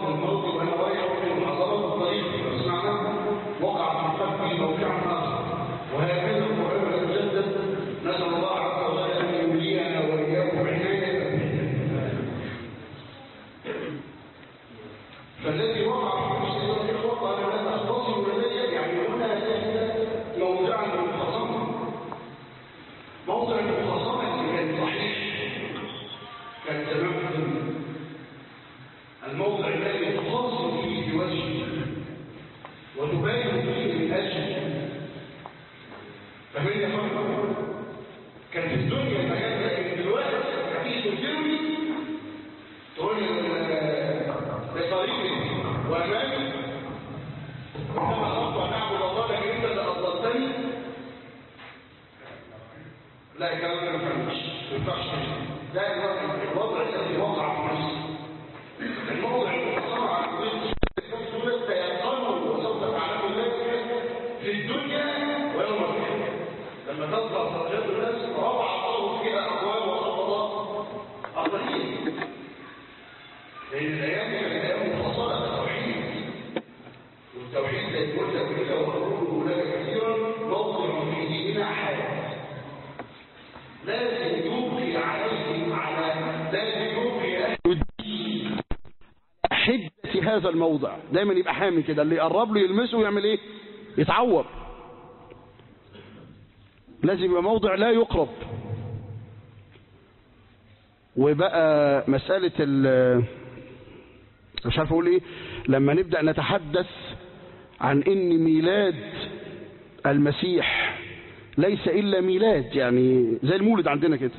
من الموت وانا رايح في المحاضره الطريق فسمعنا وقع في قلبي موقعا اخر وهكذا القران يتجدد نسال الله عز وجل ان يولينا واياكم عنايه فالذي وقع في نفس الاخوه قال لا تختصم لدي يعني هنا ليس موضعا للمخاصمه موضع المخاصمه اللي كان صحيح كان تمام الدنيا الموضع الذي تخاصم فيه بوجهه وتبين فيه من اجله فمن يفكر كان في الدنيا المكان لكن دلوقتي هتيجي تنكرني تقول بطريقي وامامي انما اردت ان اعبد الله لكن انت اللي اضللتني لا الكلام ده ما ينفعش ما ينفعش ده الوضع الذي وقع في نفسه الموضع المقصر عن سورة تيقنوا وسوف تعلموا ذلك في الدنيا ويوم القيامة لما تظهر درجات الناس روعة الله فيها أقوال وخفضات أقلية لأن الأيام دي كانت أيام مفصلة بالتوحيد والتوحيد زي ما قلت قبل كده وأقول هناك كثيرا موضع في ديننا حياة لازم يبقي عليه على لازم يبقي أهل حدة هذا الموضع دايما يبقى حامي كده اللي يقرب له يلمسه ويعمل ايه يتعور لازم يبقى موضع لا يقرب وبقى مسألة ال مش عارف اقول ايه لما نبدأ نتحدث عن ان ميلاد المسيح ليس الا ميلاد يعني زي المولد عندنا كده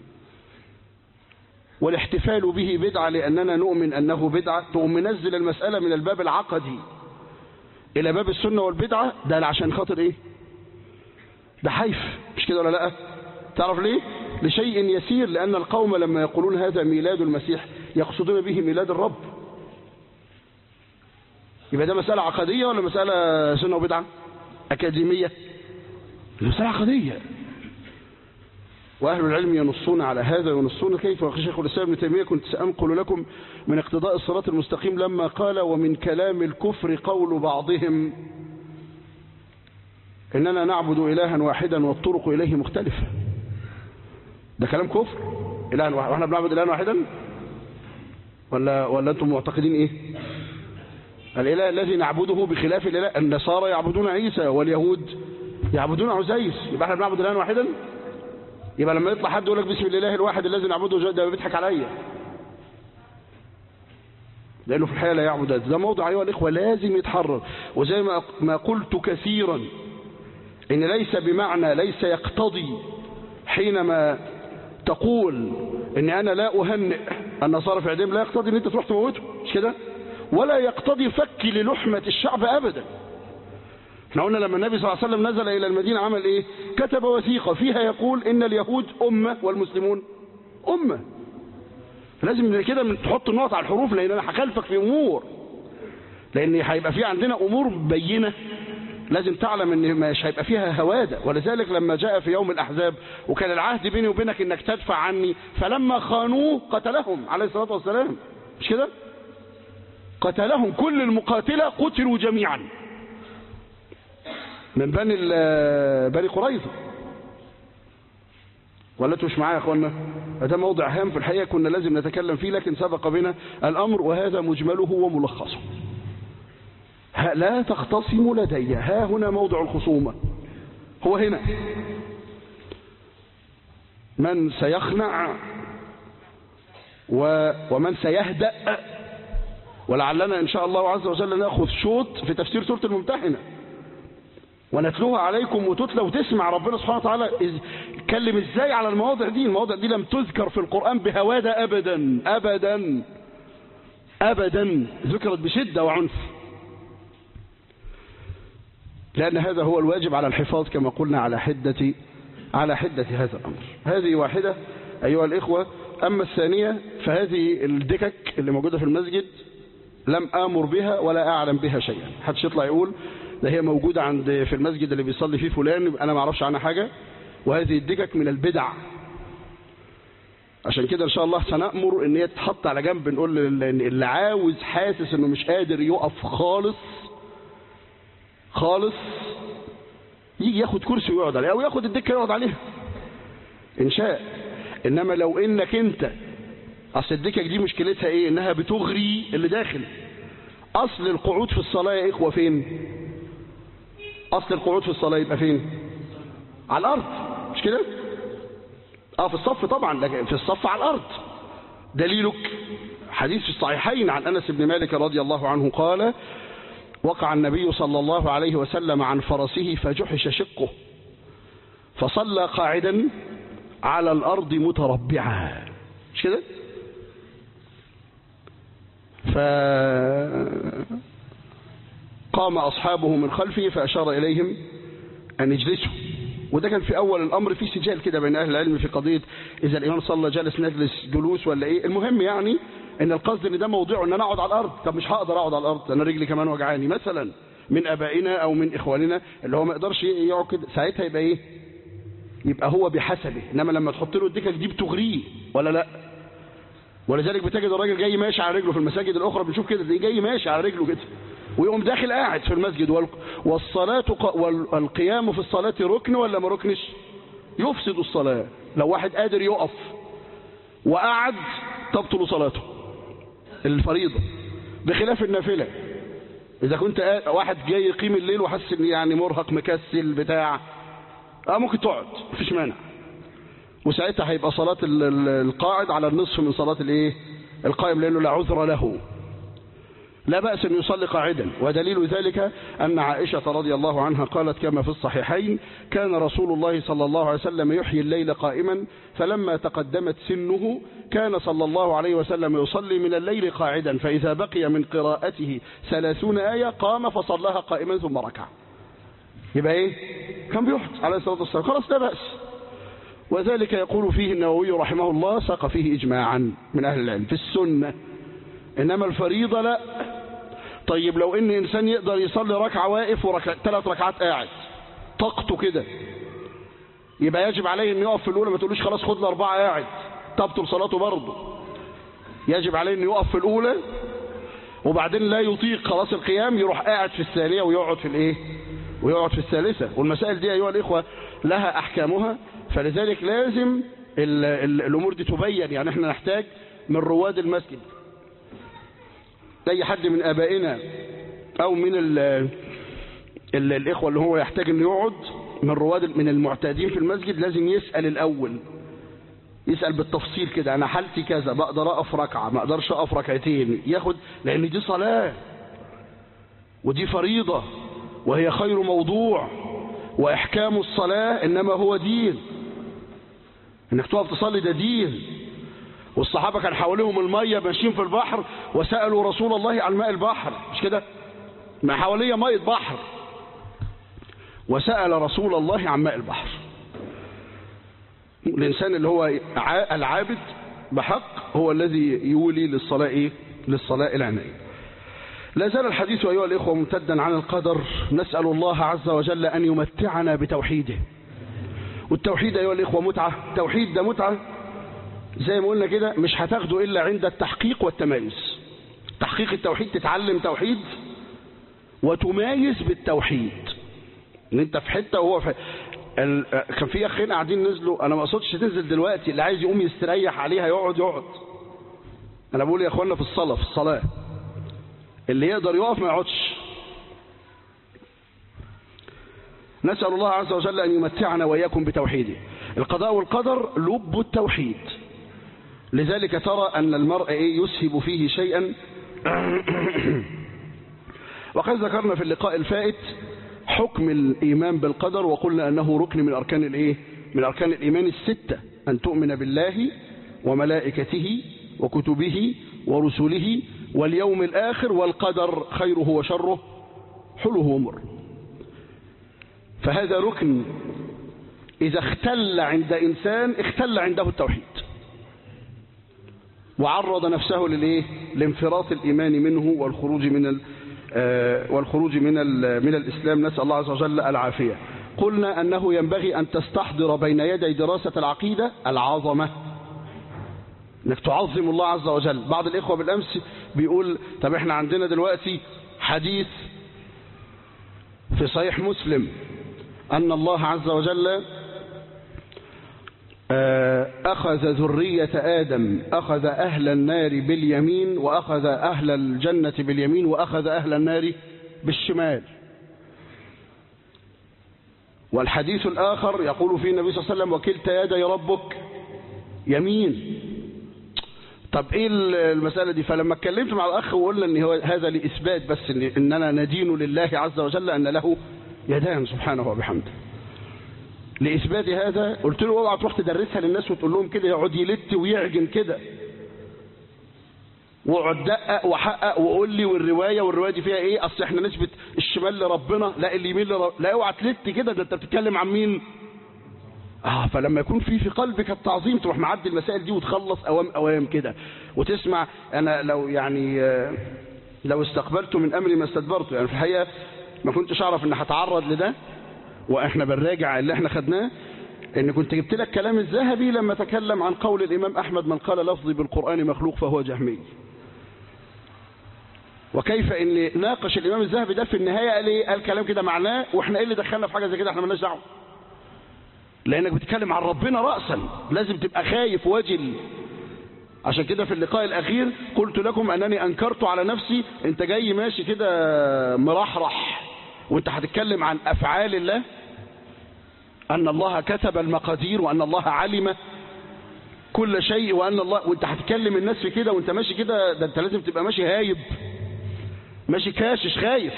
والاحتفال به بدعة لأننا نؤمن أنه بدعة تقوم منزل المسألة من الباب العقدي إلى باب السنة والبدعة ده عشان خاطر إيه ده حيف مش كده ولا لا تعرف ليه لشيء يسير لأن القوم لما يقولون هذا ميلاد المسيح يقصدون به ميلاد الرب يبقى ده مسألة عقدية ولا مسألة سنة وبدعة أكاديمية مسألة عقدية وأهل العلم ينصون على هذا وينصون كيف وقال شيخ الإسلام ابن تيمية كنت سأنقل لكم من اقتضاء الصراط المستقيم لما قال ومن كلام الكفر قول بعضهم إننا نعبد إلها واحدا والطرق إليه مختلفة ده كلام كفر إلها واحد وإحنا بنعبد إلها واحدا ولا ولا أنتم معتقدين إيه الإله الذي نعبده بخلاف الإله النصارى يعبدون عيسى واليهود يعبدون عزيز يبقى احنا بنعبد إلها واحدا يبقى لما يطلع حد يقول لك بسم الله الواحد الذي نعبده ده بيضحك عليا لانه في الحقيقه لا يعبد ده موضع ايها الاخوه لازم يتحرر وزي ما ما قلت كثيرا ان ليس بمعنى ليس يقتضي حينما تقول ان انا لا اهنئ النصارى في عيدهم لا يقتضي ان انت تروح تموته مش كده ولا يقتضي فك للحمه الشعب ابدا احنا قلنا لما النبي صلى الله عليه وسلم نزل الى المدينه عمل ايه كتب وثيقه فيها يقول ان اليهود امه والمسلمون امه لازم كده تحط النقط على الحروف لان انا هخالفك في امور لان هيبقى في عندنا امور بينه لازم تعلم ان مش هيبقى فيها هواده ولذلك لما جاء في يوم الاحزاب وكان العهد بيني وبينك انك تدفع عني فلما خانوه قتلهم عليه الصلاه والسلام مش كده قتلهم كل المقاتله قتلوا جميعا من بني بني قريظه ولا انتوا مش معايا يا اخوانا ده موضع هام في الحقيقه كنا لازم نتكلم فيه لكن سبق بنا الامر وهذا مجمله وملخصه لا تختصم لدي ها هنا موضع الخصومه هو هنا من سيخنع و ومن سيهدأ ولعلنا ان شاء الله عز وجل ناخذ شوط في تفسير سوره الممتحنه ونتلوها عليكم وتتلى وتسمع ربنا سبحانه وتعالى اتكلم ازاي على المواضع دي المواضع دي لم تذكر في القرآن بهوادة ابدا ابدا ابدا ذكرت بشدة وعنف لان هذا هو الواجب على الحفاظ كما قلنا على حدة على حدة هذا الامر هذه واحدة ايها الاخوة اما الثانية فهذه الدكك اللي موجودة في المسجد لم امر بها ولا اعلم بها شيئا حدش يطلع يقول ده هي موجودة عند في المسجد اللي بيصلي فيه فلان انا ما اعرفش عنها حاجة وهذه الدكك من البدع عشان كده ان شاء الله سنأمر ان هي تتحط على جنب نقول لل- اللي عاوز حاسس انه مش قادر يقف خالص خالص يجي ياخد كرسي ويقعد عليه او ياخد الدكه يقعد عليها ان شاء انما لو انك انت اصل الدكك دي مشكلتها ايه انها بتغري اللي داخل اصل القعود في الصلاه يا اخوه فين اصل القعود في الصلاه يبقى فين على الارض مش كده اه في الصف طبعا لكن في الصف على الارض دليلك حديث في الصحيحين عن انس بن مالك رضي الله عنه قال وقع النبي صلى الله عليه وسلم عن فرسه فجحش شقه فصلى قاعدا على الارض متربعا مش كده فقام أصحابه من خلفه فأشار إليهم أن يجلسوا وده كان في أول الأمر في سجال كده بين أهل العلم في قضية إذا الإمام صلى جلس نجلس جلوس ولا إيه المهم يعني إن القصد إن ده موضوع إن أنا أقعد على الأرض طب مش هقدر أقعد على الأرض أنا رجلي كمان وجعاني مثلا من أبائنا أو من إخواننا اللي هو ما يقدرش يقعد كده ساعتها يبقى إيه يبقى هو بحسبه إنما لما تحط له الدكك دي بتغريه ولا لأ ولذلك بتجد الراجل جاي ماشي على رجله في المساجد الاخرى بنشوف كده تلاقيه جاي ماشي على رجله كده ويقوم داخل قاعد في المسجد وال- والصلاة ق- والقيام في الصلاة ركن ولا ما ركنش يفسد الصلاة لو واحد قادر يقف وقعد تبطل صلاته الفريضة بخلاف النافلة إذا كنت قا- واحد جاي يقيم الليل وحاسس إن يعني مرهق مكسل بتاع اه ممكن تقعد مفيش مانع وساعتها هيبقى صلاة ال- ال- القاعد على النصف من صلاة الايه القائم لأنه لا عذر له لا بأس أن يصلي قاعدا ودليل ذلك أن عائشة رضي الله عنها قالت كما في الصحيحين كان رسول الله صلى الله عليه وسلم يحيي الليل قائما فلما تقدمت سنه كان صلى الله عليه وسلم يصلي من الليل قاعدا فإذا بقي من قراءته ثلاثون آية قام فصلاها قائما ثم ركع يبقى ايه كان بيحط عليه الصلاة والسلام خلاص لا بأس وذلك يقول فيه النووي رحمه الله ساق فيه إجماعا من أهل العلم في السنة إنما الفريضة لا طيب لو إن إنسان يقدر يصلي ركعة واقف وركع ثلاث ركعات قاعد طاقته كده يبقى يجب عليه إنه يقف في الأولى ما تقولوش خلاص خد الأربعة قاعد تبطل صلاته برضه يجب عليه إنه يقف في الأولى وبعدين لا يطيق خلاص القيام يروح قاعد في الثانية ويقعد في الإيه ويقعد في الثالثة والمسائل دي أيها الإخوة لها أحكامها فلذلك لازم ال ال الأمور دي تبين يعني احنا نحتاج من رواد المسجد أي حد من آبائنا أو من ال ال الإخوة اللي هو يحتاج أنه يقعد من رواد من المعتادين في المسجد لازم يسأل الأول يسأل بالتفصيل كده أنا حالتي كذا بقدر أقف ركعة ما أقدرش أقف ركعتين ياخد لأن دي صلاة ودي فريضة وهي خير موضوع وإحكام الصلاة إنما هو دين إنك تقف تصلي ده دين والصحابة كان حواليهم المية ماشيين في البحر وسألوا رسول الله عن ماء البحر مش كده ما حواليه مية بحر وسأل رسول الله عن ماء البحر الإنسان اللي هو ع- العابد بحق هو الذي يولي للصلاة إيه؟ للصلاة العناية لا زال الحديث أيها الإخوة ممتدا عن القدر نسأل الله عز وجل أن يمتعنا بتوحيده والتوحيد أيها الإخوة متعة التوحيد ده متعة زي ما قلنا كده مش هتاخده إلا عند التحقيق والتمايز تحقيق التوحيد تتعلم توحيد وتمايز بالتوحيد ان انت في حته وهو في ال... كان في اخين قاعدين نزلوا انا ما اقصدش تنزل دلوقتي اللي عايز يقوم يستريح عليها يقعد يقعد انا بقول يا اخوانا في الصلاه في الصلاه اللي يقدر يقف ما يقعدش نسأل الله عز وجل أن يمتعنا وإياكم بتوحيده القضاء والقدر لب التوحيد لذلك ترى أن المرء إيه يسهب فيه شيئا وقد ذكرنا في اللقاء الفائت حكم الإيمان بالقدر وقلنا أنه ركن من أركان الإيه؟ من أركان الإيمان الستة أن تؤمن بالله وملائكته وكتبه ورسله واليوم الآخر والقدر خيره وشره حلوه ومر فهذا ركن إذا اختل عند إنسان اختل عنده التوحيد وعرض نفسه للايه لانفراط الإيمان منه والخروج من ال والخروج من ال من الإسلام نسأل الله عز وجل العافية قلنا أنه ينبغي أن تستحضر بين يدي دراسة العقيدة العظمة انك تعظم الله عز وجل بعض الاخوة بالامس بيقول طب احنا عندنا دلوقتي حديث في صحيح مسلم ان الله عز وجل أخذ ذرية آدم أخذ أهل النار باليمين وأخذ أهل الجنة باليمين وأخذ أهل النار بالشمال والحديث الآخر يقول فيه النبي صلى الله عليه وسلم وكلتا يدي ربك يمين طب ايه المسألة دي فلما اتكلمت مع الأخ وقلنا ان هو هذا لإثبات بس إن اننا ندين لله عز وجل أن له يدان سبحانه وبحمده لإثبات هذا قلت له اوعى تروح تدرسها للناس وتقول لهم كده يقعد يلت ويعجن كده واقعد دقق وحقق وقول لي والروايه والروايه دي فيها ايه اصل احنا نثبت الشمال لربنا لا اليمين لربنا لا اوعى تلت كده ده انت بتتكلم عن مين اه فلما يكون في في قلبك التعظيم تروح معدي المسائل دي وتخلص اوام اوام كده وتسمع انا لو يعني لو استقبلت من امري ما استدبرته يعني في الحقيقه ما كنتش اعرف ان هتعرض لده واحنا بنراجع اللي احنا خدناه ان كنت جبت لك كلام الذهبي لما تكلم عن قول الامام احمد من قال لفظي بالقران مخلوق فهو جهمي وكيف ان ناقش الامام الذهبي ده في النهايه قال ايه قال كلام كده معناه واحنا ايه اللي دخلنا في حاجه زي كده احنا مالناش دعوه لانك بتتكلم عن ربنا راسا لازم تبقى خايف واجل عشان كده في اللقاء الاخير قلت لكم انني انكرت على نفسي انت جاي ماشي كده مرحرح وانت هتتكلم عن افعال الله ان الله كتب المقادير وان الله علم كل شيء وان الله وانت هتكلم الناس في كده وانت ماشي كده ده انت لازم تبقى ماشي هايب ماشي كاشش خايف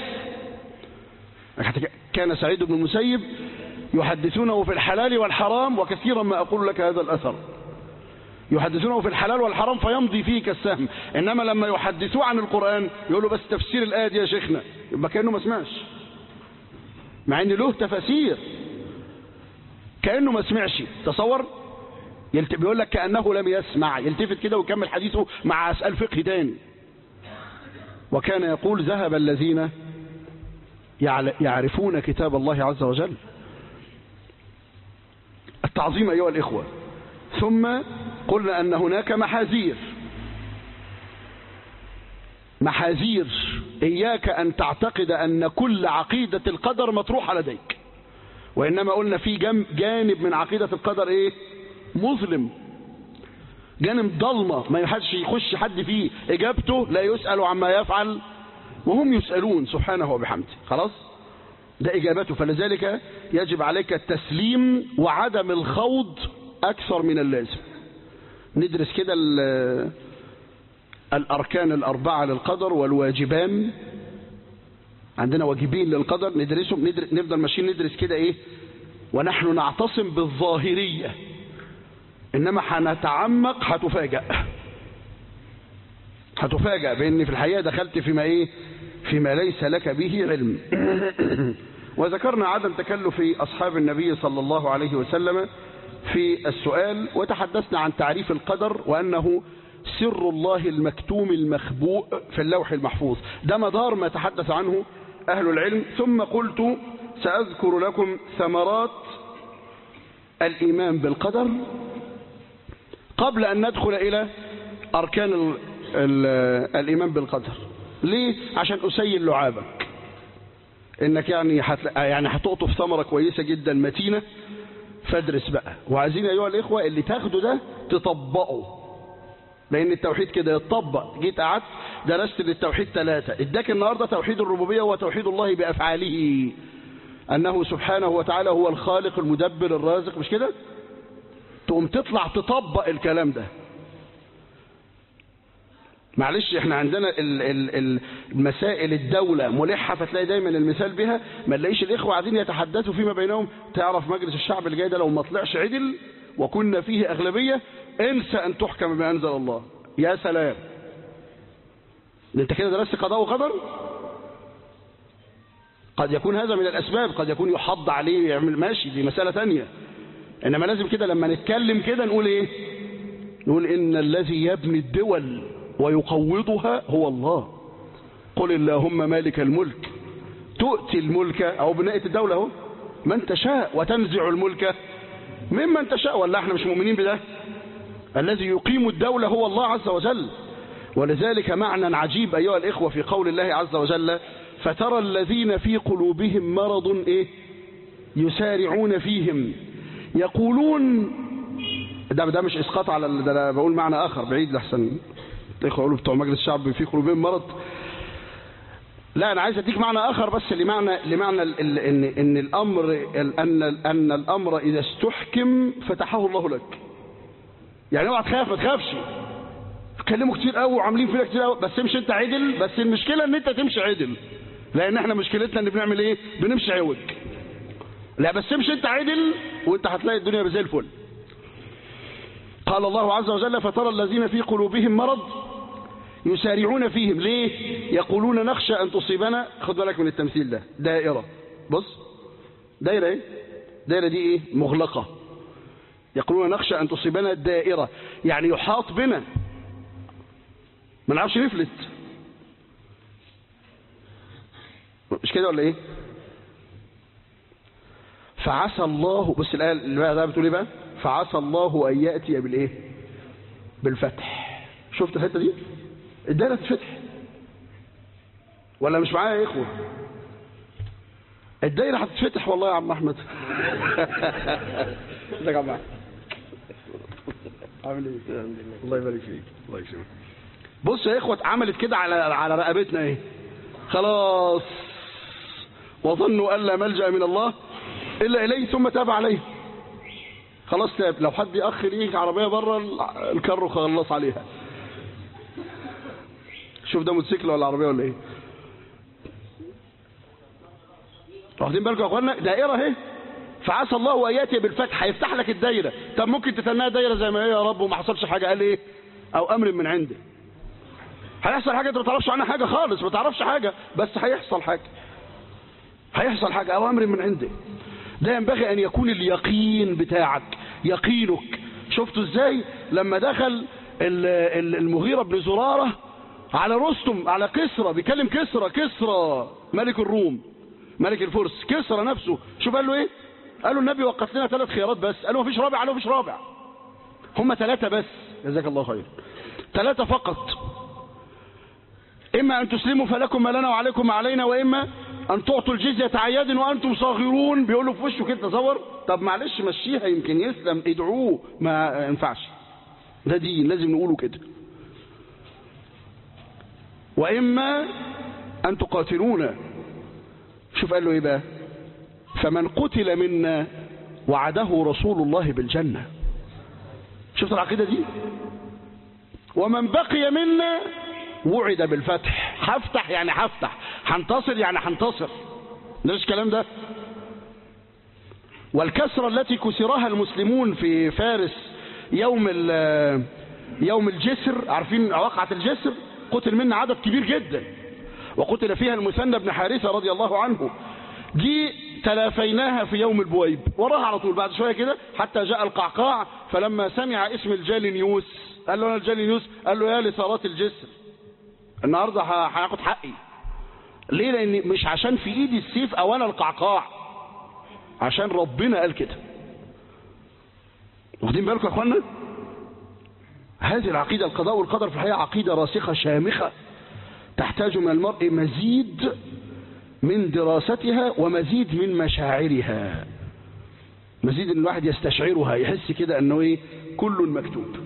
كان سعيد بن المسيب يحدثونه في الحلال والحرام وكثيرا ما اقول لك هذا الاثر يحدثونه في الحلال والحرام فيمضي فيه كالسهم انما لما يحدثوه عن القران يقولوا بس تفسير الايه دي يا شيخنا يبقى كانه ما سمعش مع ان له تفاسير كانه ما سمعش تصور يلت... بيقول لك كانه لم يسمع يلتفت كده ويكمل حديثه مع اسئله فقه تاني وكان يقول ذهب الذين يعرفون كتاب الله عز وجل التعظيم ايها الاخوه ثم قلنا ان هناك محاذير محاذير إياك أن تعتقد أن كل عقيدة القدر مطروحة لديك وإنما قلنا في جانب من عقيدة القدر إيه مظلم جانب ضلمة ما يحدش يخش حد فيه إجابته لا يسأل عما يفعل وهم يسألون سبحانه وبحمده خلاص ده إجابته فلذلك يجب عليك التسليم وعدم الخوض أكثر من اللازم ندرس كده الأركان الأربعة للقدر والواجبان عندنا واجبين للقدر ندرسهم ندرس نفضل ماشيين ندرس كده إيه ونحن نعتصم بالظاهرية إنما هنتعمق هتفاجأ هتفاجأ بأن في الحقيقة دخلت فيما إيه فيما ليس لك به علم وذكرنا عدم تكلف أصحاب النبي صلى الله عليه وسلم في السؤال وتحدثنا عن تعريف القدر وأنه سر الله المكتوم المخبوء في اللوح المحفوظ ده مدار ما تحدث عنه أهل العلم ثم قلت سأذكر لكم ثمرات الإيمان بالقدر قبل أن ندخل إلى أركان ال ال الإيمان بالقدر ليه؟ عشان أسيل لعابك إنك يعني حتل... يعني هتقطف ثمرة كويسة جدا متينة فادرس بقى وعايزين أيها الإخوة اللي تاخده ده تطبقه لأن التوحيد كده يتطبق جيت قعدت درست للتوحيد ثلاثة اداك النهاردة توحيد الربوبية وتوحيد الله بأفعاله أنه سبحانه وتعالى هو الخالق المدبر الرازق مش كده تقوم تطلع تطبق الكلام ده معلش احنا عندنا ال ال المسائل الدولة ملحة فتلاقي دايما المثال بها ما نلاقيش الاخوة قاعدين يتحدثوا فيما بينهم تعرف مجلس الشعب اللي جاي ده لو ما طلعش عدل وكنا فيه اغلبية انسى ان تحكم بما انزل الله يا سلام انت كده درست قضاء وقدر قد يكون هذا من الاسباب قد يكون يحض عليه يعمل ماشي دي مسألة تانية انما لازم كده لما نتكلم كده نقول ايه نقول ان الذي يبني الدول ويقوضها هو الله قل اللهم مالك الملك تؤتي الملك او بناءة الدولة اهو من تشاء وتنزع الملك ممن تشاء ولا احنا مش مؤمنين بده الذي يقيم الدولة هو الله عز وجل ولذلك معنى عجيب أيها الإخوة في قول الله عز وجل فترى الذين في قلوبهم مرض إيه يسارعون فيهم يقولون ده ده مش اسقاط على ال- ده انا بقول معنى اخر بعيد لحسن الاخوه يقولوا بتوع مجلس الشعب في قلوبهم مرض لا انا عايز اديك معنى اخر بس لمعنى لمعنى ال- ال- ان ان الامر ال- ان ان الامر اذا استحكم فتحه الله لك يعني اوعى تخاف ما تخافش اتكلموا كتير قوي وعاملين فينا كتير قوي بس امشي انت عدل بس المشكله ان انت تمشي عدل لان احنا مشكلتنا ان بنعمل ايه بنمشي عوج لا بس امشي انت عدل وانت هتلاقي الدنيا زي الفل قال الله عز وجل فترى الذين في قلوبهم مرض يسارعون فيهم ليه يقولون نخشى ان تصيبنا خد بالك من التمثيل ده دائره بص دائره ايه دائره دي ايه مغلقه يقولون نخشى ان تصيبنا الدائره يعني يحاط بنا ما نعرفش نفلت مش كده ولا ايه فعسى الله بص الآية اللي بقى ده بتقول ايه بقى فعسى الله أن يأتي بالإيه بالفتح شفت الحتة دي الدائرة تتفتح ولا مش معايا يا إخوة الدائرة هتتفتح والله يا عم أحمد ازيك يا عم أحمد عامل ايه الله يبارك فيك الله يكرمك بص يا إخوة عملت كده على على رقبتنا ايه خلاص وظنوا أن لا ملجأ من الله إلا إليه ثم تاب عليه خلاص تاب لو حد يأخر يجي عربية بره الكر خلص عليها شوف ده موتوسيكل ولا عربية ولا ايه واخدين بالكم يا اخوانا دائرة اهي فعسى الله ان ياتي بالفتح هيفتح لك الدايره طب ممكن تتناها دايره زي ما هي يا رب وما حصلش حاجه قال ايه او امر من عنده هيحصل حاجه انت ما تعرفش عنها حاجه خالص ما تعرفش حاجه بس هيحصل حاجه هيحصل حاجه او امر من عنده ده ينبغي ان يكون اليقين بتاعك يقينك شفتوا ازاي لما دخل ال- ال- المغيرة بن زرارة على رستم على كسرى بيكلم كسرى كسرى ملك الروم ملك الفرس كسرى نفسه شوف قال له ايه قال له النبي وقت لنا ثلاث خيارات بس قال له مفيش رابع قال له مفيش رابع هم ثلاثة بس جزاك الله خير ثلاثة فقط إما أن تسلموا فلكم ما لنا وعليكم ما علينا وإما أن تعطوا الجزية عياد وأنتم صاغرون بيقولوا في وشه كده تصور طب معلش مشيها يمكن يسلم ادعوه ما ينفعش ده دين لازم نقوله كده وإما أن تقاتلونا شوف قال له إيه بقى فمن قتل منا وعده رسول الله بالجنة شفت العقيدة دي ومن بقي منا وعد بالفتح هفتح يعني هفتح هنتصر يعني هنتصر مش الكلام ده والكسرة التي كسرها المسلمون في فارس يوم ال- يوم الجسر عارفين وقعة الجسر قتل منا عدد كبير جدا وقتل فيها المثنى بن حارثة رضي الله عنه دي تلافيناها في يوم البويب وراها على طول بعد شوية كده حتى جاء القعقاع فلما سمع اسم الجالينيوس قال له انا الجالينيوس قال له يا لثارات الجسر النهارده ه- هاخد حقي ليه لان مش عشان في ايدي السيف او انا القعقاع عشان ربنا قال كده واخدين بالكم يا اخوانا هذه العقيدة القضاء والقدر في الحقيقة عقيدة راسخة شامخة تحتاج من المرء مزيد من دراستها ومزيد من مشاعرها مزيد ان الواحد يستشعرها يحس كده انه ايه كل مكتوب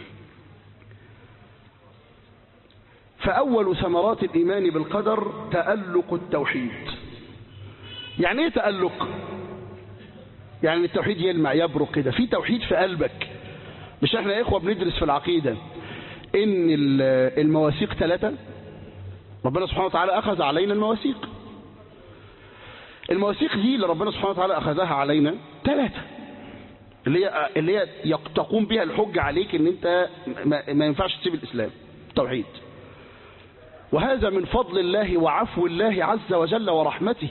فأول ثمرات الإيمان بالقدر تألق التوحيد يعني ايه تألق يعني التوحيد يلمع يبرق كده في توحيد في قلبك مش احنا يا اخوة بندرس في العقيدة ان ال- المواثيق ثلاثة ربنا سبحانه وتعالى اخذ علينا المواثيق المواثيق دي اللي ربنا سبحانه وتعالى اخذها علينا ثلاثة اللي هي اللي هي يق- تقوم بها الحجة عليك ان انت ما, ما ينفعش تسيب الاسلام توحيد وهذا من فضل الله وعفو الله عز وجل ورحمته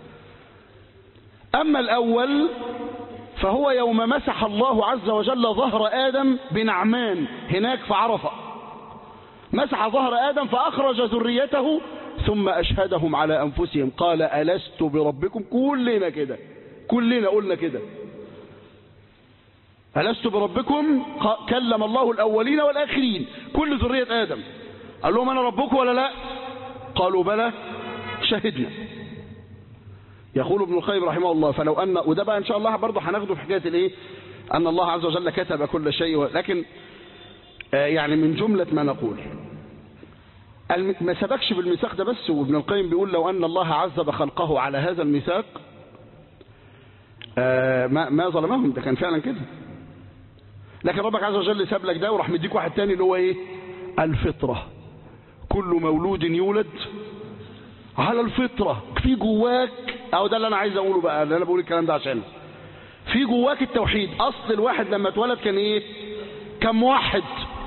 أما الأول فهو يوم مسح الله عز وجل ظهر آدم بنعمان هناك في عرفة مسح ظهر آدم فأخرج ذريته ثم أشهدهم على أنفسهم قال ألست بربكم كلنا كده كلنا قلنا كده ألست بربكم ق- كلم الله الأولين والآخرين كل ذرية آدم قال لهم أنا ربكم ولا لا قالوا بلى شهدنا يقول ابن القيم رحمه الله فلو أن وده بقى إن شاء الله برضه هناخده في حكاية الإيه أن الله عز وجل كتب كل شيء لكن آه، يعني من جملة ما نقول الم- ما سبكش بالميثاق ده بس وابن القيم بيقول لو أن الله عذب خلقه على هذا الميثاق آه، ما ما ظلمهم ده كان فعلا كده لكن ربك عز وجل ساب لك ده وراح مديك واحد تاني اللي هو ايه الفطرة كل مولود يولد على الفطرة في جواك او ده اللي انا عايز اقوله بقى اللي انا بقول الكلام ده عشانه في جواك التوحيد اصل الواحد لما اتولد كان ايه كان موحد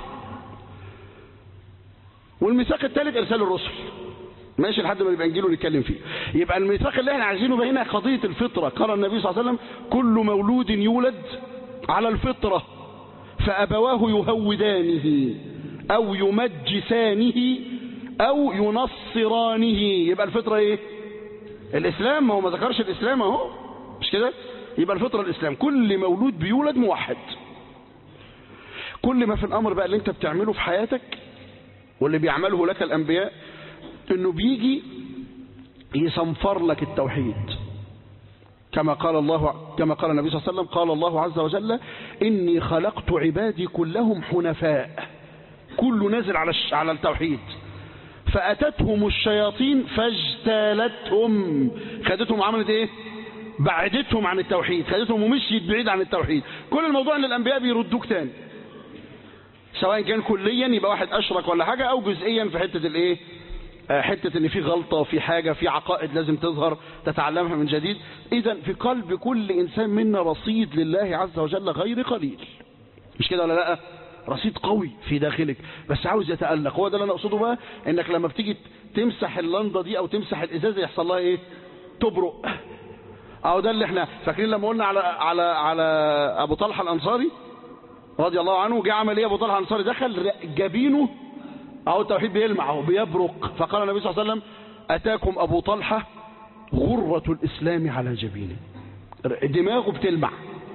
والميثاق الثالث ارسال الرسل ماشي لحد ما يبقى نجيله نتكلم فيه يبقى الميثاق اللي احنا عايزينه بقى هنا قضيه الفطره قال النبي صلى الله عليه وسلم كل مولود يولد على الفطره فابواه يهودانه او يمجسانه او ينصرانه يبقى الفطره ايه الاسلام ما هو ما ذكرش الاسلام اهو مش كده يبقى الفطره الاسلام كل مولود بيولد موحد كل ما في الامر بقى اللي انت بتعمله في حياتك واللي بيعمله لك الانبياء انه بيجي يصنفر لك التوحيد كما قال الله كما قال النبي صلى الله عليه وسلم قال الله عز وجل اني خلقت عبادي كلهم حنفاء كله نازل على الش- على التوحيد فاتتهم الشياطين فاجتالتهم خدتهم عملت ايه بعدتهم عن التوحيد خدتهم ومشيت بعيد عن التوحيد كل الموضوع ان الانبياء بيردوك تاني سواء كان كليا يبقى واحد اشرك ولا حاجه او جزئيا في حته الايه آه، حته ان في غلطه في حاجه في عقائد لازم تظهر تتعلمها من جديد اذا في قلب كل انسان منا رصيد لله عز وجل غير قليل مش كده ولا لا رصيد قوي في داخلك بس عاوز يتألق هو ده اللي انا اقصده بقى انك لما بتيجي تمسح اللنده دي او تمسح الازازه يحصل لها ايه تبرق اهو ده اللي احنا فاكرين لما قلنا على على على ابو طلحه الانصاري رضي الله عنه جه عمل ايه ابو طلحه الانصاري دخل جبينه اهو التوحيد بيلمع اهو بيبرق فقال النبي صلى الله عليه وسلم اتاكم ابو طلحه غره الاسلام على جبينه دماغه بتلمع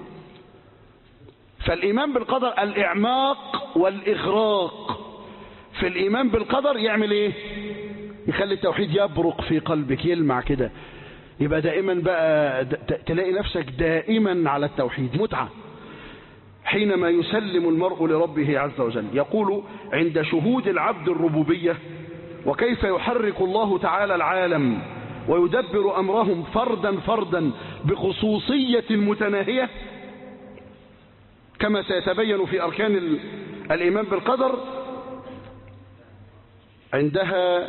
فالايمان بالقدر الاعماق والاغراق في الايمان بالقدر يعمل ايه يخلي التوحيد يبرق في قلبك يلمع كده يبقى دائما بقى د- ت- تلاقي نفسك دائما على التوحيد متعه حينما يسلم المرء لربه عز وجل يقول عند شهود العبد الربوبية وكيف يحرك الله تعالى العالم ويدبر أمرهم فردا فردا بخصوصية متناهية كما سيتبين في أركان ال- الإيمان بالقدر عندها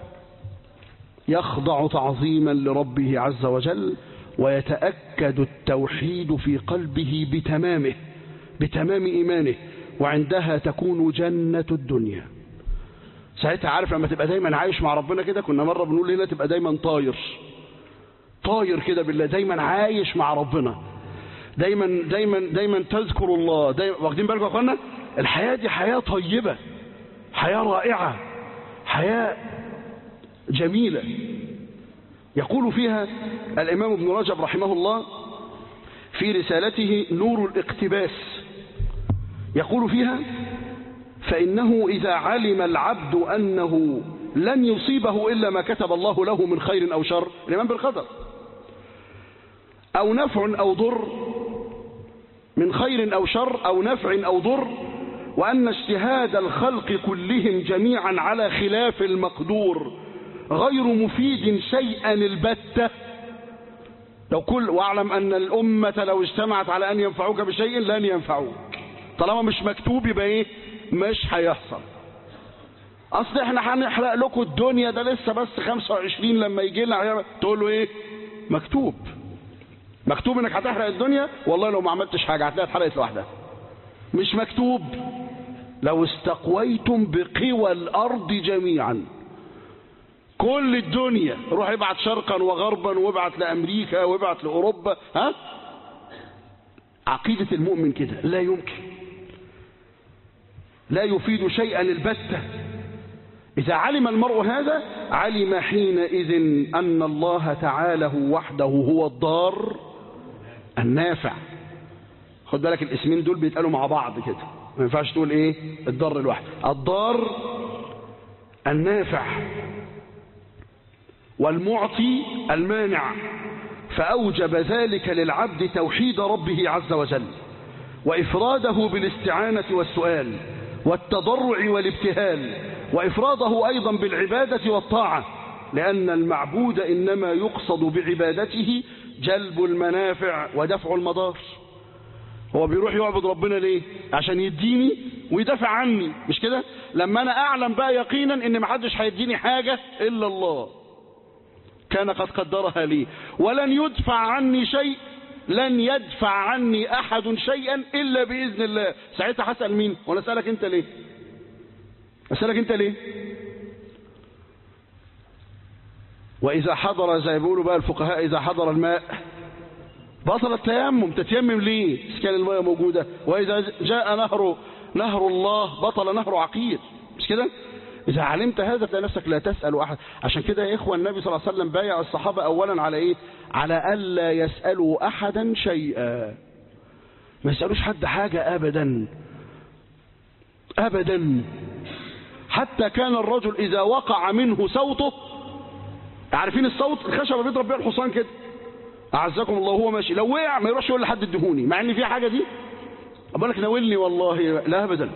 يخضع تعظيما لربه عز وجل ويتأكد التوحيد في قلبه بتمامه بتمام إيمانه وعندها تكون جنة الدنيا ساعتها عارف لما تبقى دايما عايش مع ربنا كده كنا مرة بنقول هنا تبقى دايما طاير طاير كده بالله دايما عايش مع ربنا دايما دايما دايما تذكر الله دايما واخدين بالكم يا اخوانا الحياة دي حياة طيبة حياة رائعة حياة جميلة يقول فيها الإمام ابن رجب رحمه الله في رسالته نور الاقتباس يقول فيها فإنه إذا علم العبد أنه لن يصيبه إلا ما كتب الله له من خير أو شر الإيمان بالقدر أو نفع أو ضر من خير أو شر أو نفع أو ضر وأن اجتهاد الخلق كلهم جميعا على خلاف المقدور غير مفيد شيئا البتة لو كل واعلم أن الأمة لو اجتمعت على أن ينفعوك بشيء لن ينفعوك طالما مش مكتوب يبقى إيه مش هيحصل أصل إحنا هنحرق لكم الدنيا ده لسه بس 25 لما يجي لنا تقول له إيه مكتوب مكتوب انك هتحرق الدنيا والله لو ما عملتش حاجه هتلاقيها اتحرقت لوحدها مش مكتوب لو استقويتم بقوى الارض جميعا كل الدنيا روح ابعت شرقا وغربا وابعت لامريكا وابعت لاوروبا ها عقيده المؤمن كده لا يمكن لا يفيد شيئا البته إذا علم المرء هذا علم حينئذ أن الله تعالى وحده هو الضار النافع خد بالك الاسمين دول بيتقالوا مع بعض كده ما ينفعش تقول ايه الضر الواحد الضار النافع والمعطي المانع فأوجب ذلك للعبد توحيد ربه عز وجل وإفراده بالاستعانة والسؤال والتضرع والابتهال وإفراده أيضا بالعبادة والطاعة لأن المعبود إنما يقصد بعبادته جلب المنافع ودفع المضار هو بيروح يعبد ربنا ليه عشان يديني ويدافع عني مش كده لما انا اعلم بقى يقينا ان محدش هيديني حاجة الا الله كان قد قدرها لي ولن يدفع عني شيء لن يدفع عني احد شيئا الا باذن الله ساعتها هسال مين وانا اسالك انت ليه اسالك انت ليه واذا حضر زي ما بيقولوا بقى الفقهاء اذا حضر الماء بطل التيمم تتيمم ليه إذا كان الماء موجودة وإذا جاء نهر نهر الله بطل نهر عقير مش كده إذا علمت هذا تلاقي نفسك لا تسأل أحد عشان كده يا إخوة النبي صلى الله عليه وسلم بايع الصحابة أولا على إيه على ألا يسألوا أحدا شيئا ما يسألوش حد حاجة أبدا أبدا حتى كان الرجل إذا وقع منه صوته عارفين الصوت الخشبة بيضرب بيها الحصان كده أعزكم الله هو ماشي لو وقع ما يروحش يقول لحد ادهوني مع ان في حاجة دي أقول لك ناولني والله لا أبدا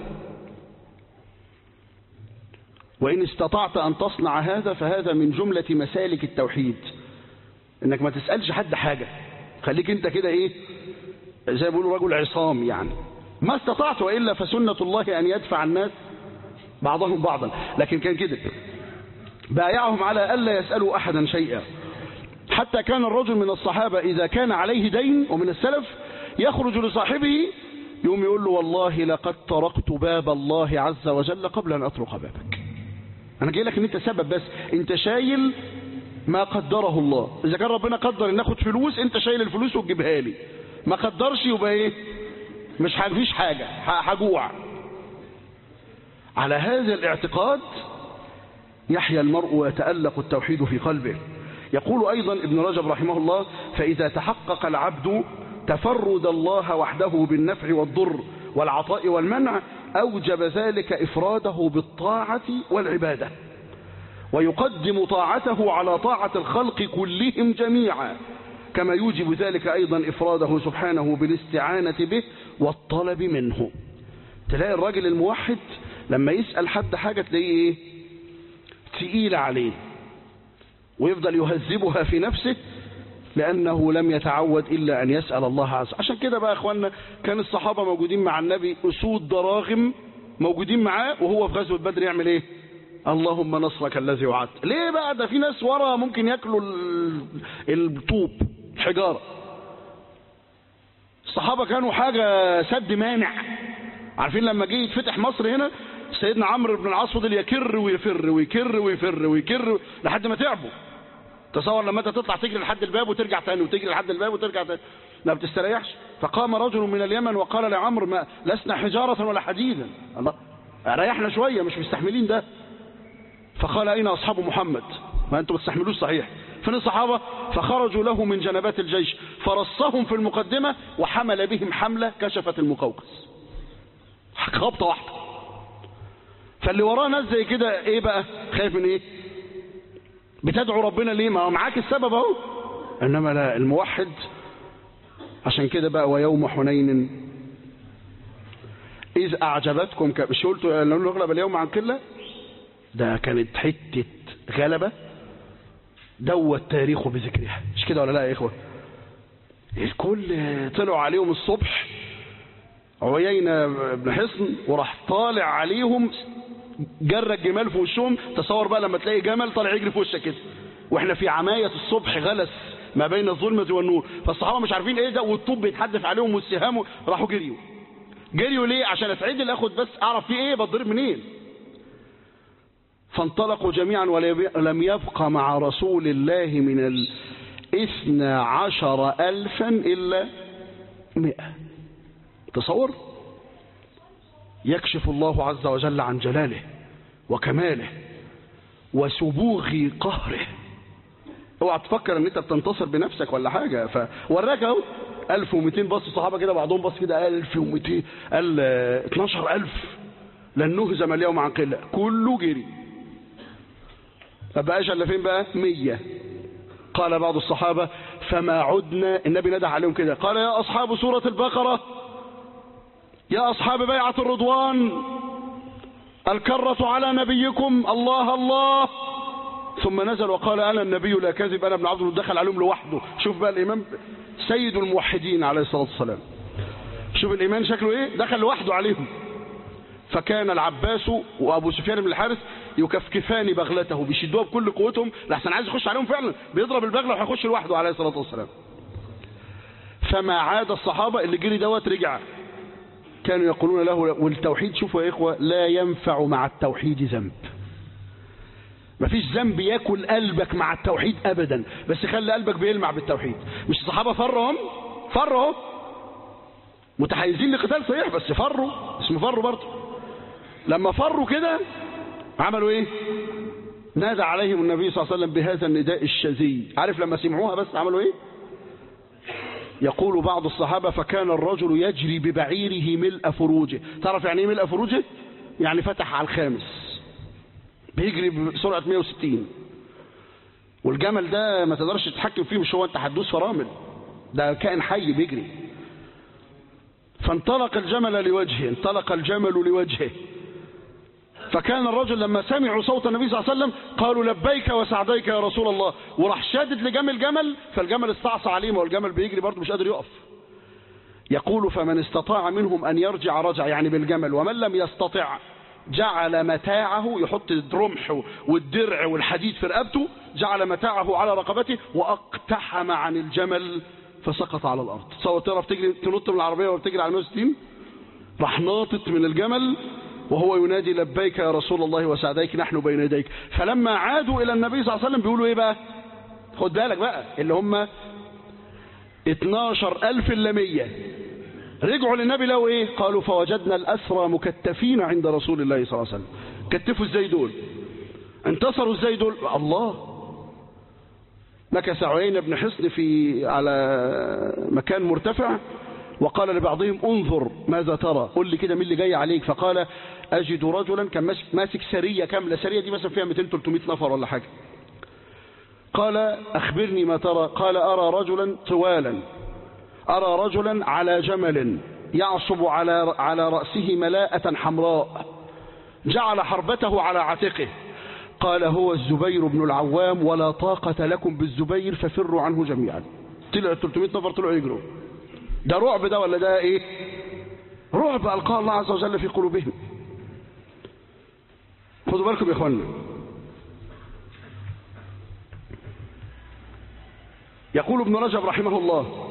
وإن استطعت أن تصنع هذا فهذا من جملة مسالك التوحيد إنك ما تسألش حد حاجة خليك أنت كده إيه زي ما بيقولوا رجل عصام يعني ما استطعت وإلا فسنة الله أن يدفع الناس بعضهم بعضا لكن كان كده بايعهم على ألا يسألوا أحدا شيئا حتى كان الرجل من الصحابة إذا كان عليه دين ومن السلف يخرج لصاحبه يوم يقول له والله لقد طرقت باب الله عز وجل قبل أن أطرق بابك أنا جاي لك أن أنت سبب بس أنت شايل ما قدره الله إذا كان ربنا قدر أن ناخد فلوس أنت شايل الفلوس وتجيبها لي ما قدرش يبقى إيه مش فيش حاجة هجوع على هذا الاعتقاد يحيا المرء ويتألق التوحيد في قلبه يقول أيضا ابن رجب رحمه الله فإذا تحقق العبد تفرد الله وحده بالنفع والضر والعطاء والمنع أوجب ذلك إفراده بالطاعة والعبادة ويقدم طاعته على طاعة الخلق كلهم جميعا كما يوجب ذلك أيضا إفراده سبحانه بالاستعانة به والطلب منه تلاقي الراجل الموحد لما يسأل حد حاجة تلاقيه إيه تقيل عليه ويفضل يهذبها في نفسه لأنه لم يتعود إلا أن يسأل الله عز وجل عشان كده بقى أخواننا كان الصحابة موجودين مع النبي أسود دراغم موجودين معاه وهو في غزوة بدر يعمل إيه اللهم نصرك الذي وعدت ليه بقى ده في ناس ورا ممكن ياكلوا الطوب الحجارة الصحابة كانوا حاجة سد مانع عارفين لما جه يتفتح مصر هنا سيدنا عمرو بن العاص فضل يكر ويفر ويكر ويفر ويكر لحد ما تعبوا تصور لما انت تطلع تجري لحد الباب وترجع تاني وتجري لحد الباب وترجع تاني لا بتستريحش فقام رجل من اليمن وقال لعمرو ما لسنا حجارة ولا حديدا الله ريحنا شوية مش مستحملين ده فقال أين أصحاب محمد ما أنتم بتستحملوش صحيح فين الصحابة فخرجوا له من جنبات الجيش فرصهم في المقدمة وحمل بهم حملة كشفت المقوقس خبطة واحدة فاللي وراه ناس زي كده ايه بقى خايف من ايه بتدعو ربنا ليه ما هو معاك السبب اهو انما لا الموحد عشان كده بقى ويوم حنين إذ أعجبتكم ك... مش قلت لو نغلب اليوم عن قلة ده كانت حتة غلبة دوى التاريخ بذكرها مش كده ولا لا يا إخوة الكل طلعوا عليهم الصبح عيينة بن حصن وراح طالع عليهم جرى الجمال في وشهم تصور بقى لما تلاقي جمل طالع يجري في وشك كده واحنا في عماية الصبح غلس ما بين الظلمة والنور فالصحابة مش عارفين ايه ده والطوب بيتحدف عليهم والسهام راحوا جريوا جريوا ليه عشان اتعدل اخد بس اعرف في ايه بتضرب منين فانطلقوا جميعا ولم يبقى مع رسول الله من الاثنى عشر الفا الا مئة تصور يكشف الله عز وجل عن جلاله وكماله وسبوغ قهره اوعى تفكر ان انت بتنتصر بنفسك ولا حاجة فوراك اهو 1200 بص الصحابة كده بعضهم بص كده 1200 قال آه، 12000 لن نهزم اليوم عن قلة كله جري ما بقاش الا فين بقى 100 قال بعض الصحابة فما عدنا النبي ندى عليهم كده قال يا أصحاب سورة البقرة يا أصحاب بيعة الرضوان الكرة على نبيكم الله الله ثم نزل وقال أنا النبي لا كذب أنا ابن عبد الله دخل عليهم لوحده شوف بقى الإمام سيد الموحدين عليه الصلاة والسلام شوف الإيمان شكله إيه دخل لوحده عليهم فكان العباس وأبو سفيان بن الحارث يكفكفان بغلته بيشدوها بكل قوتهم لحسن عايز يخش عليهم فعلا بيضرب البغلة وهيخش لوحده عليه الصلاة والسلام فما عاد الصحابة اللي جري دوت رجع كانوا يقولون له والتوحيد شوفوا يا إخوة لا ينفع مع التوحيد ذنب مفيش ذنب ياكل قلبك مع التوحيد ابدا بس خلي قلبك بيلمع بالتوحيد مش الصحابه فروا هم فروا اهو متحيزين لقتال صحيح بس فروا اسمه فروا برضه لما فروا كده عملوا ايه نادى عليهم النبي صلى الله عليه وسلم بهذا النداء الشذي عارف لما سمعوها بس عملوا ايه يقول بعض الصحابة فكان الرجل يجري ببعيره ملء فروجه تعرف يعني ايه ملء فروجه يعني فتح على الخامس بيجري بسرعة 160 والجمل ده ما تقدرش تتحكم فيه مش هو انت هتدوس فرامل ده كائن حي بيجري فانطلق الجمل لوجهه انطلق الجمل لوجهه فكان الرجل لما سمعوا صوت النبي صلى الله عليه وسلم قالوا لبيك وسعديك يا رسول الله وراح شادد لجمل جمل فالجمل استعصى عليه ما هو الجمل بيجري برضه مش قادر يقف يقول فمن استطاع منهم أن يرجع رجع يعني بالجمل ومن لم يستطع جعل متاعه يحط الرمح والدرع والحديد في رقبته جعل متاعه على رقبته واقتحم عن الجمل فسقط على الأرض تصور تعرف تجري تنط من العربية وبتجري على 160 راح ناطط من الجمل وهو ينادي لبيك يا رسول الله وسعديك نحن بين يديك فلما عادوا إلى النبي صلى الله عليه وسلم بيقولوا إيه بقى خد بالك بقى اللي هم 12000 إلا 100 رجعوا للنبي لو ايه قالوا فوجدنا الأسرى مكتفين عند رسول الله صلى الله عليه وسلم كتفوا ازاي دول انتصروا ازاي دول الله مكث عيين بن حصن في على مكان مرتفع وقال لبعضهم انظر ماذا ترى قل لي كده مين اللي جاي عليك فقال اجد رجلا كان ماسك ماسك سريه كامله سريه دي مثلا فيها 200 300 نفر ولا حاجه قال اخبرني ما ترى قال ارى رجلا طوالا أرى رجلا على جمل يعصب على على رأسه ملاءة حمراء جعل حربته على عاتقه قال هو الزبير بن العوام ولا طاقة لكم بالزبير ففروا عنه جميعا طلع 300 نفر طلعوا يجروا ده رعب ده ولا ده ايه رعب ألقاه الله عز وجل في قلوبهم خدوا بالكم يا اخوانا يقول ابن رجب رحمه الله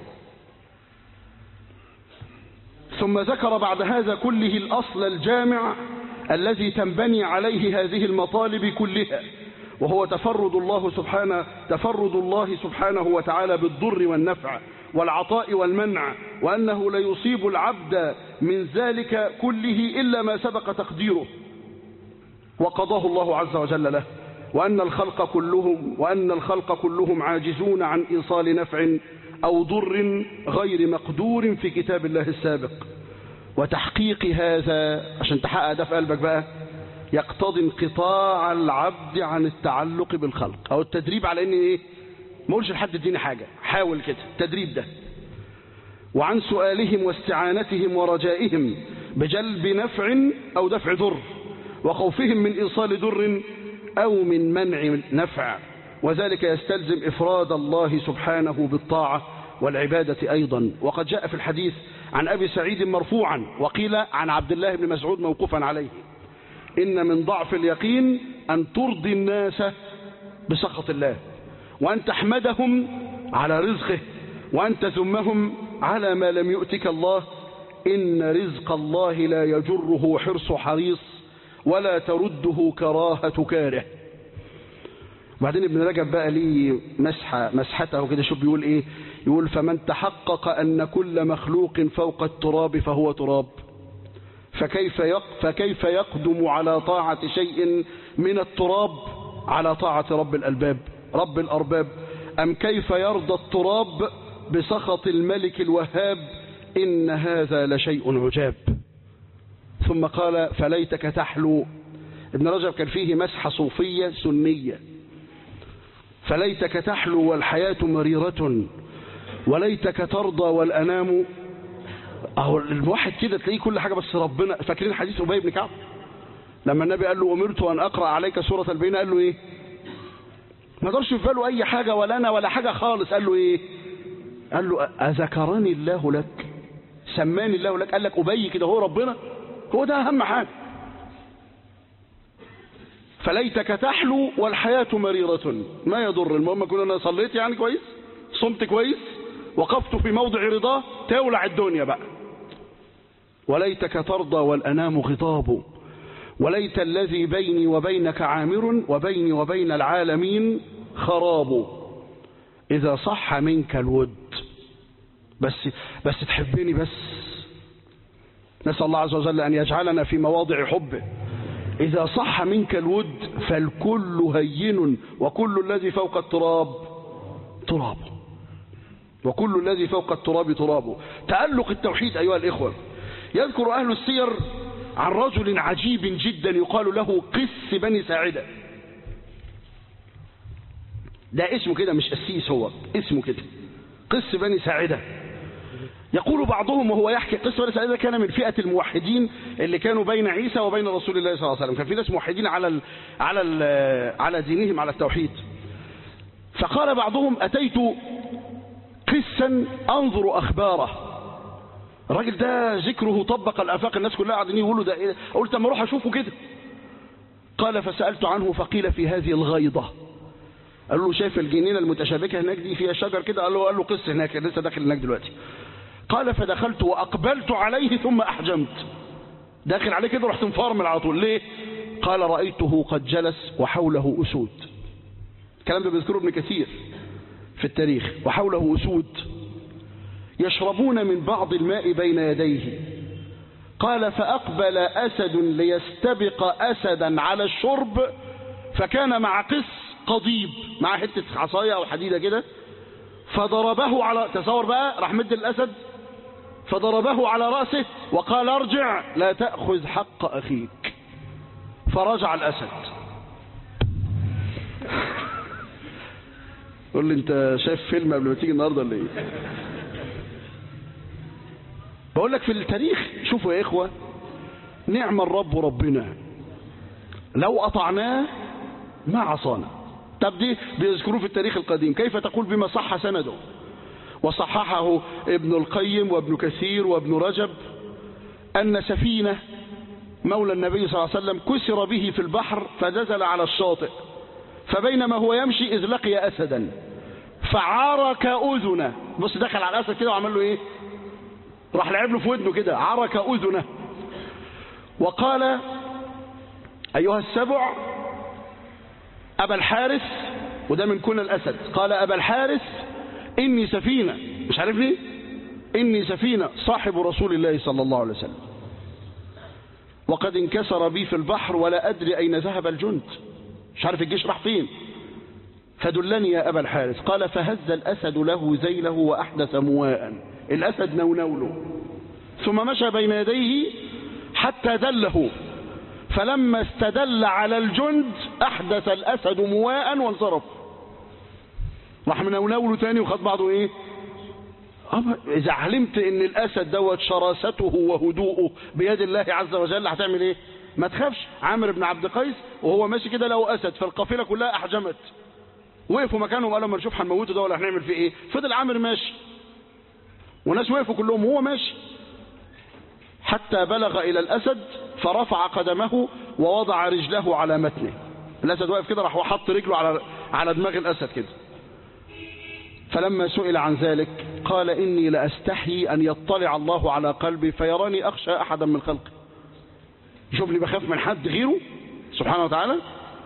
ثم ذكر بعد هذا كله الأصل الجامع الذي تنبني عليه هذه المطالب كلها وهو تفرد الله سبحانه تفرد الله سبحانه وتعالى بالضر والنفع والعطاء والمنع وأنه لا يصيب العبد من ذلك كله إلا ما سبق تقديره وقضاه الله عز وجل له وأن الخلق كلهم وأن الخلق كلهم عاجزون عن إيصال نفع أو ضر غير مقدور في كتاب الله السابق وتحقيق هذا عشان تحقق ده في قلبك بقى يقتضي انقطاع العبد عن التعلق بالخلق أو التدريب على إن إيه ما اقولش لحد اديني حاجة حاول كده التدريب ده وعن سؤالهم واستعانتهم ورجائهم بجلب نفع أو دفع ضر وخوفهم من إيصال ضر أو من منع نفع وذلك يستلزم إفراد الله سبحانه بالطاعة والعبادة أيضا وقد جاء في الحديث عن أبي سعيد مرفوعا وقيل عن عبد الله بن مسعود موقوفا عليه إن من ضعف اليقين أن ترضي الناس بسخط الله وأن تحمدهم على رزقه وأن تذمهم على ما لم يؤتك الله إن رزق الله لا يجره حرص حريص ولا ترده كراهة كاره وبعدين ابن رجب بقى ليه مسحة مسحته كده شوف بيقول ايه يقول فمن تحقق أن كل مخلوق فوق التراب فهو تراب فكيف يق فكيف يقدم على طاعة شيء من التراب على طاعة رب الألباب رب الأرباب أم كيف يرضى التراب بسخط الملك الوهاب إن هذا لشيء عجاب ثم قال فليتك تحلو ابن رجب كان فيه مسحة صوفية سنية فليتك تحلو والحياة مريرة وليتك ترضى والأنام أهو الواحد كده تلاقيه كل حاجة بس ربنا فاكرين حديث أبي بن كعب لما النبي قال له أمرت أن أقرأ عليك سورة البينة قال له إيه ما قدرش في باله أي حاجة ولا أنا ولا حاجة خالص قال له إيه قال له أذكرني الله لك سماني الله لك قال لك أبي كده هو ربنا هو ده أهم حاجة فليتك تحلو والحياة مريرة ما يضر المهم كنا أنا صليت يعني كويس صمت كويس وقفت في موضع رضاه تولع الدنيا بقى وليتك ترضى والأنام غضاب وليت الذي بيني وبينك عامر وبيني وبين العالمين خراب إذا صح منك الود بس بس تحبني بس نسأل الله عز وجل أن يجعلنا في مواضع حبه إذا صح منك الود فالكل هين وكل الذي فوق التراب تراب وكل الذي فوق التراب تراب تألق التوحيد أيها الإخوة يذكر أهل السير عن رجل عجيب جدا يقال له قس بني ساعدة ده اسمه كده مش قسيس هو اسمه كده قس بني ساعدة يقول بعضهم وهو يحكي قس بني ساعدة كان من فئة الموحدين اللي كانوا بين عيسى وبين رسول الله صلى الله عليه وسلم كان في ناس موحدين على ال على ال على دينهم على التوحيد فقال بعضهم أتيت قسا أنظر أخباره الراجل ده ذكره طبق الآفاق الناس كلها قاعدين يقولوا ده إيه قلت اما اروح اشوفه كده قال فسألت عنه فقيل في هذه الغيضة قال له شايف الجنينة المتشابكة هناك دي فيها شجر كده قال له قال له قس هناك لسه داخل هناك دلوقتي قال فدخلت وأقبلت عليه ثم أحجمت داخل عليه كده رحت مفرمل على طول ليه قال رأيته قد جلس وحوله أسود الكلام ده بيذكره ابن كثير في التاريخ وحوله أسود يشربون من بعض الماء بين يديه قال فأقبل أسد ليستبق أسدا على الشرب فكان مع قس قضيب مع حتة عصاية أو حديدة كده فضربه على تصور بقى راح مد الأسد فضربه على رأسه وقال ارجع لا تأخذ حق أخيك فرجع الأسد قول لي انت شايف فيلم قبل ما تيجي النهارده ولا ايه بقول لك في التاريخ شوفوا يا إخوة نعم الرب ربنا لو أطعناه ما عصانا طب دي بيذكروه في التاريخ القديم كيف تقول بما صح سنده وصححه ابن القيم وابن كثير وابن رجب أن سفينة مولى النبي صلى الله عليه وسلم كسر به في البحر فنزل على الشاطئ فبينما هو يمشي إذ لقي أسدا فعرك أذنه بص دخل على الأسد كده وعمل له إيه راح لعب له في ودنه كده عرك أذنه وقال أيها السبع أبا الحارث وده من كون الأسد قال أبا الحارث إني سفينة مش عارف ليه إني سفينة صاحب رسول الله صلى الله عليه وسلم وقد انكسر بي في البحر ولا أدري أين ذهب الجند مش عارف الجيش راح فين فدلني يا أبا الحارث قال فهز الأسد له ذيله وأحدث مواء الأسد نونوله ثم مشى بين يديه حتى دله فلما استدل على الجند أحدث الأسد مواء وانصرف راح منونوله تاني وخد بعضه ايه إذا علمت ان الأسد دوت شراسته وهدوءه بيد الله عز وجل هتعمل ايه ما تخافش عامر بن عبد قيس وهو ماشي كده لو أسد فالقافلة كلها أحجمت وقفوا مكانهم وقالوا ما نشوف هنموته ده ولا هنعمل فيه ايه فضل عامر ماشي وناس وقفوا كلهم وهو ماشي حتى بلغ إلى الأسد فرفع قدمه ووضع رجله على متنه الأسد واقف كده راح وحط رجله على على دماغ الأسد كده فلما سئل عن ذلك قال إني لأستحي أن يطلع الله على قلبي فيراني أخشى أحدا من خلقي شوفني بخاف من حد غيره سبحانه وتعالى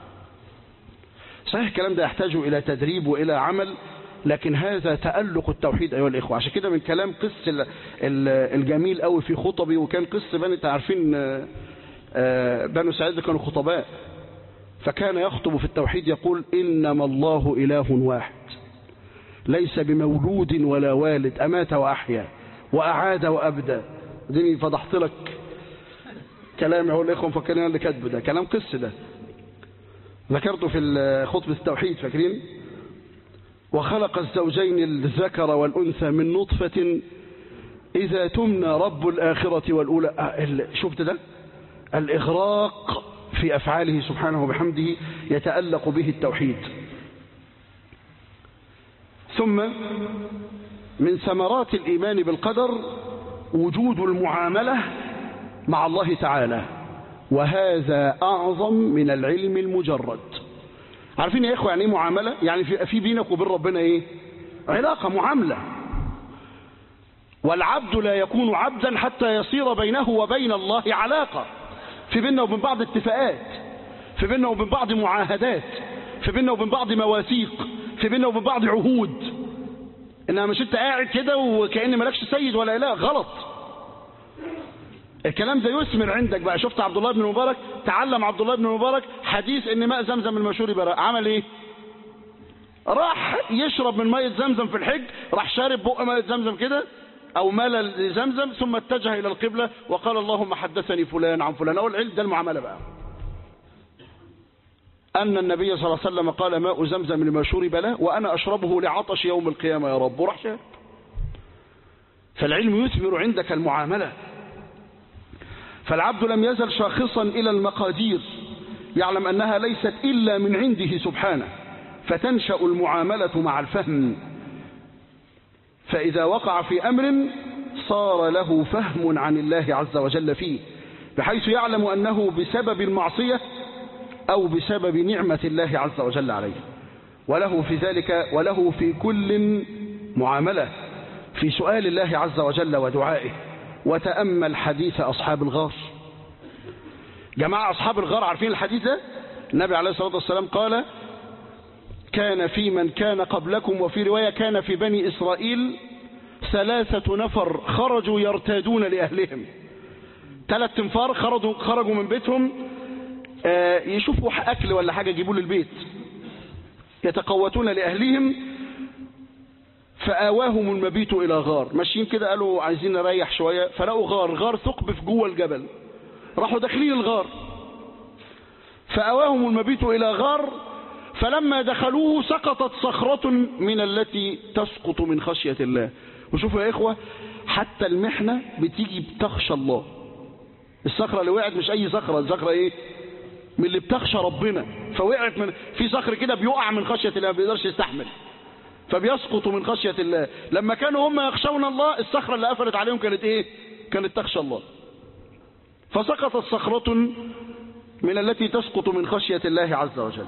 صحيح الكلام ده يحتاج إلى تدريب وإلى عمل لكن هذا تألق التوحيد أيها الإخوة عشان كده من كلام قس الجميل قوي في خطبي وكان قس بني تعرفين بنو سعيد كانوا خطباء فكان يخطب في التوحيد يقول إنما الله إله واحد ليس بمولود ولا والد أمات وأحيا وأعاد وأبدى ديني فضحت لك كلامي هو الإخوة مفكرين اللي كاتبه ده كلام قس ده ذكرته في خطبة التوحيد فاكرين وخلق الزوجين الذكر والأنثى من نطفة إذا تمنى رب الآخرة والأولى آه، شفت ده الإغراق في أفعاله سبحانه وبحمده يتألق به التوحيد ثم من ثمرات الإيمان بالقدر وجود المعاملة مع الله تعالى وهذا أعظم من العلم المجرد عارفين يا إخوة يعني إيه معاملة يعني في, في بينك وبين ربنا إيه علاقة معاملة والعبد لا يكون عبدا حتى يصير بينه وبين الله علاقة في بيننا وبين بعض اتفاقات في بيننا وبين بعض معاهدات في بيننا وبين بعض مواثيق في بيننا وبين بعض عهود انها مش انت قاعد كده وكأن مالكش سيد ولا اله غلط الكلام ده يثمر عندك بقى شفت عبد الله بن المبارك تعلم عبد الله بن المبارك حديث ان ماء زمزم المشهور براء عمل ايه راح يشرب من مية زمزم في الحج راح شارب بق مية زمزم كده او مال زمزم ثم اتجه الى القبلة وقال اللهم حدثني فلان عن فلان اقول العلم ده المعاملة بقى أن النبي صلى الله عليه وسلم قال ماء زمزم لما شرب له وأنا أشربه لعطش يوم القيامة يا رب وراح شاب فالعلم يثمر عندك المعاملة فالعبد لم يزل شاخصا إلى المقادير يعلم أنها ليست إلا من عنده سبحانه فتنشأ المعاملة مع الفهم فإذا وقع في أمر صار له فهم عن الله عز وجل فيه بحيث يعلم أنه بسبب المعصية أو بسبب نعمة الله عز وجل عليه وله في ذلك وله في كل معاملة في سؤال الله عز وجل ودعائه وتأمل حديث أصحاب الغار جماعة أصحاب الغار عارفين الحديث ده النبي عليه الصلاة والسلام قال كان في من كان قبلكم وفي رواية كان في بني إسرائيل ثلاثة نفر خرجوا يرتادون لأهلهم ثلاث تنفار خرجوا, خرجوا من بيتهم آه، يشوفوا أكل ولا حاجة يجيبوا للبيت يتقوتون لأهلهم فآواهم المبيت إلى غار ماشيين كده قالوا عايزين نريح شوية فلقوا غار غار ثقب في جوه الجبل راحوا داخلين الغار فآواهم المبيت إلى غار فلما دخلوه سقطت صخرة من التي تسقط من خشية الله وشوفوا يا إخوة حتى المحنة بتيجي بتخشى الله الصخرة اللي وقعت مش أي صخرة الصخرة إيه من اللي بتخشى ربنا فوقعت من في صخر كده بيقع من خشية الله ما بيقدرش يستحمل فبيسقط من خشية الله لما كانوا هم يخشون الله الصخرة اللي قفلت عليهم كانت ايه كانت تخشى الله فسقطت صخرة من التي تسقط من خشية الله عز وجل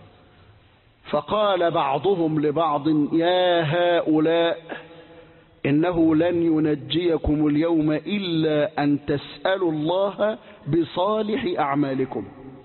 فقال بعضهم لبعض يا هؤلاء إنه لن ينجيكم اليوم إلا أن تسألوا الله بصالح أعمالكم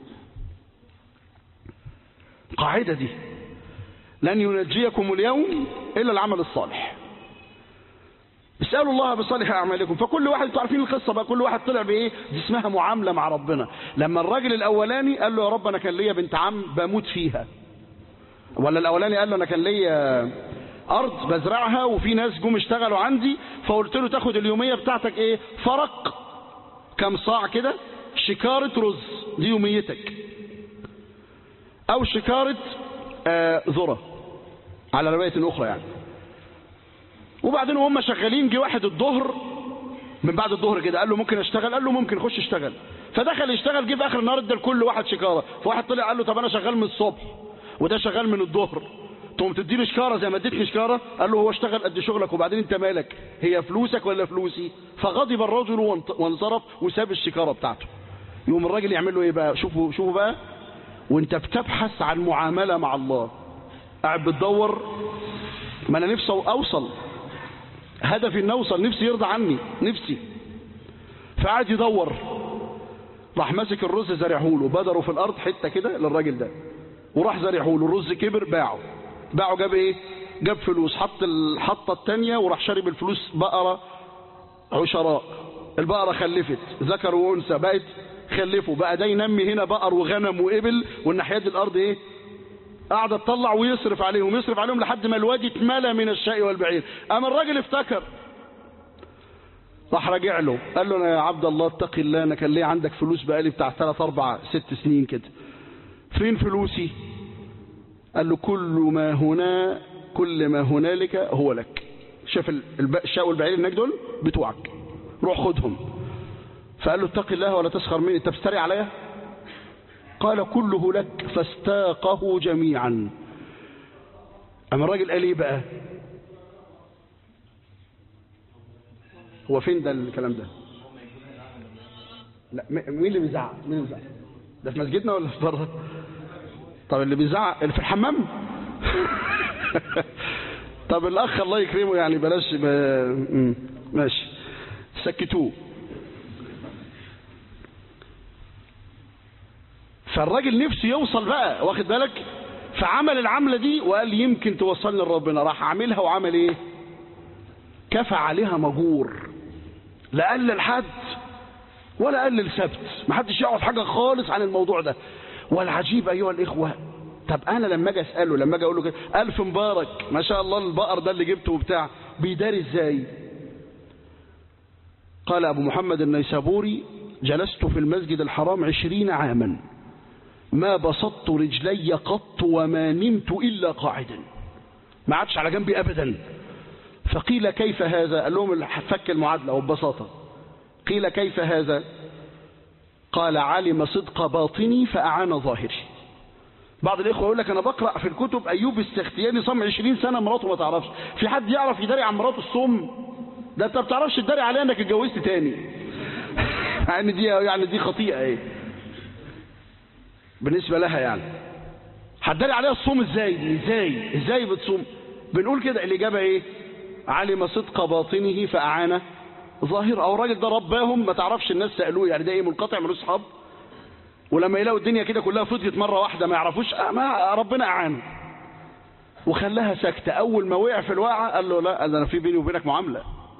قاعدة دي لن ينجيكم اليوم إلا العمل الصالح اسألوا الله بصالح أعمالكم فكل واحد انتوا عارفين القصة بقى كل واحد طلع بإيه دي اسمها معاملة مع ربنا لما الراجل الأولاني قال له يا رب أنا كان ليا بنت عم بموت فيها ولا الأولاني قال له أنا كان ليا أرض بزرعها وفي ناس جم اشتغلوا عندي فقلت له تاخد اليومية بتاعتك إيه فرق كم صاع كده شكارة رز دي يوميتك أو شكارة آه ذرة على رواية أخرى يعني وبعدين وهم شغالين جه واحد الظهر من بعد الظهر كده قال له ممكن اشتغل قال له ممكن خش اشتغل فدخل يشتغل جه في اخر النهار ادى لكل واحد شكاره فواحد طلع قال له طب انا شغال من الصبح وده شغال من الظهر تقوم تديني شكاره زي ما اديتني شكاره قال له هو اشتغل قد شغلك وبعدين انت مالك هي فلوسك ولا فلوسي فغضب الرجل وانصرف وساب الشكاره بتاعته يقوم الراجل يعمل له ايه بقى شوفوا شوفوا بقى وانت بتبحث عن معاملة مع الله قاعد بتدور ما انا نفسي اوصل هدفي ان اوصل نفسي يرضى عني نفسي فقعد يدور راح ماسك الرز زرعه له بدره في الارض حته كده للراجل ده وراح زرعه له الرز كبر باعه باعه جاب ايه جاب فلوس حط الحطه الثانيه وراح شارب الفلوس بقره عشراء البقره خلفت ذكر وانثى بقت خلفوا بقى ده ينمي هنا بقر وغنم وإبل والناحية دي الأرض إيه قاعد تطلع ويصرف عليهم يصرف عليهم لحد ما الوادي اتملى من الشاء والبعير اما الراجل افتكر راح راجع له قال له انا يا عبد الله اتقي الله انا كان ليه عندك فلوس بقالي بتاع 3 4 6 سنين كده فين فلوسي قال له كل ما هنا كل ما هنالك هو لك شاف الشاء والبعير هناك دول بتوعك روح خدهم فقال له اتق الله ولا تسخر مني انت بتفتري عليا قال كله لك فاستاقه جميعا اما الراجل قال ايه بقى هو فين ده الكلام ده لا مين اللي بيزعق مين اللي بيزعق ده في مسجدنا ولا في بره طب اللي بيزعق اللي في الحمام طب الاخ الله يكرمه يعني بلاش ب... ماشي سكتوه فالراجل نفسه يوصل بقى واخد بالك فعمل العملة دي وقال يمكن توصلني لربنا راح عاملها وعمل ايه كفى عليها مجور لا قلل حد ولا قلل سبت ما حدش يعرف حاجة خالص عن الموضوع ده والعجيب ايها الاخوة طب انا لما اجي اساله لما اجي اقول له كده الف مبارك ما شاء الله البقر ده اللي جبته وبتاع بيداري ازاي قال ابو محمد النيسابوري جلست في المسجد الحرام عشرين عاما ما بسطت رجلي قط وما نمت الا قاعدا ما عادش على جنبي ابدا فقيل كيف هذا قال لهم فك المعادله وببساطه قيل كيف هذا قال علم صدق باطني فاعان ظاهري بعض الاخوه يقول لك انا بقرا في الكتب ايوب السختياني صام 20 سنه مراته ما تعرفش في حد يعرف يداري عن مراته الصوم ده انت ما بتعرفش تداري عليها انك اتجوزت تاني يعني دي يعني دي خطيئه ايه بالنسبه لها يعني هتداري عليها الصوم ازاي دي ازاي ازاي بتصوم بنقول كده الاجابه ايه علم صدق باطنه فاعان ظاهر او الراجل ده رباهم ما تعرفش الناس سالوه يعني ده ايه منقطع ملوش اصحاب ولما يلاقوا الدنيا كده كلها فضيت مرة واحدة ما يعرفوش ما ربنا أعانه وخلاها ساكتة أول ما وقع في الواقعة قال له لا قال أنا في بيني وبينك معاملة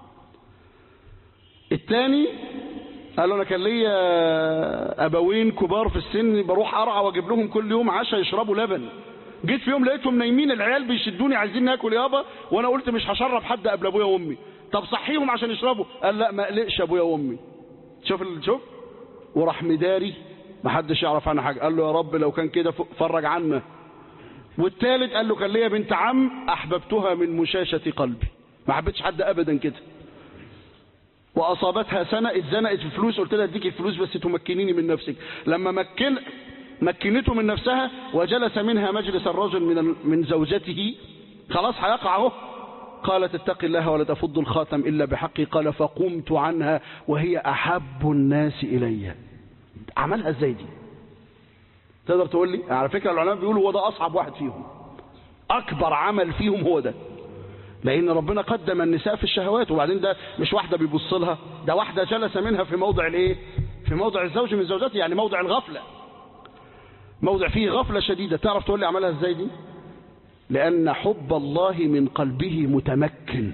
الثاني قال له أنا كان ليا أبوين كبار في السن بروح أرعى وأجيب لهم كل يوم عشاء يشربوا لبن جيت في يوم لقيتهم نايمين العيال بيشدوني عايزين ناكل يابا وانا قلت مش هشرب حد قبل ابويا وامي طب صحيهم عشان يشربوا قال لا ما اقلقش ابويا وامي شوف شوف وراح مداري ما حدش يعرف عنها حاجه قال له يا رب لو كان كده فرج عنا والثالث قال له كان ليا بنت عم احببتها من مشاشه قلبي ما حبيتش حد ابدا كده واصابتها سنه اتزنقت في فلوس قلت لها اديك الفلوس بس تمكنيني من نفسك لما مكن مكنته من نفسها وجلس منها مجلس الرجل من من زوجته خلاص هيقع اهو قالت اتق الله ولا تفض الخاتم الا بحقي قال فقمت عنها وهي احب الناس الي عملها ازاي دي تقدر تقول لي على فكره العلماء بيقولوا هو ده اصعب واحد فيهم اكبر عمل فيهم هو ده لان ربنا قدم النساء في الشهوات وبعدين ده مش واحده بيبص لها ده واحده جلس منها في موضع الايه في موضع الزوج من زوجته يعني موضع الغفله موضع فيه غفله شديده تعرف تقول لي عملها ازاي دي لان حب الله من قلبه متمكن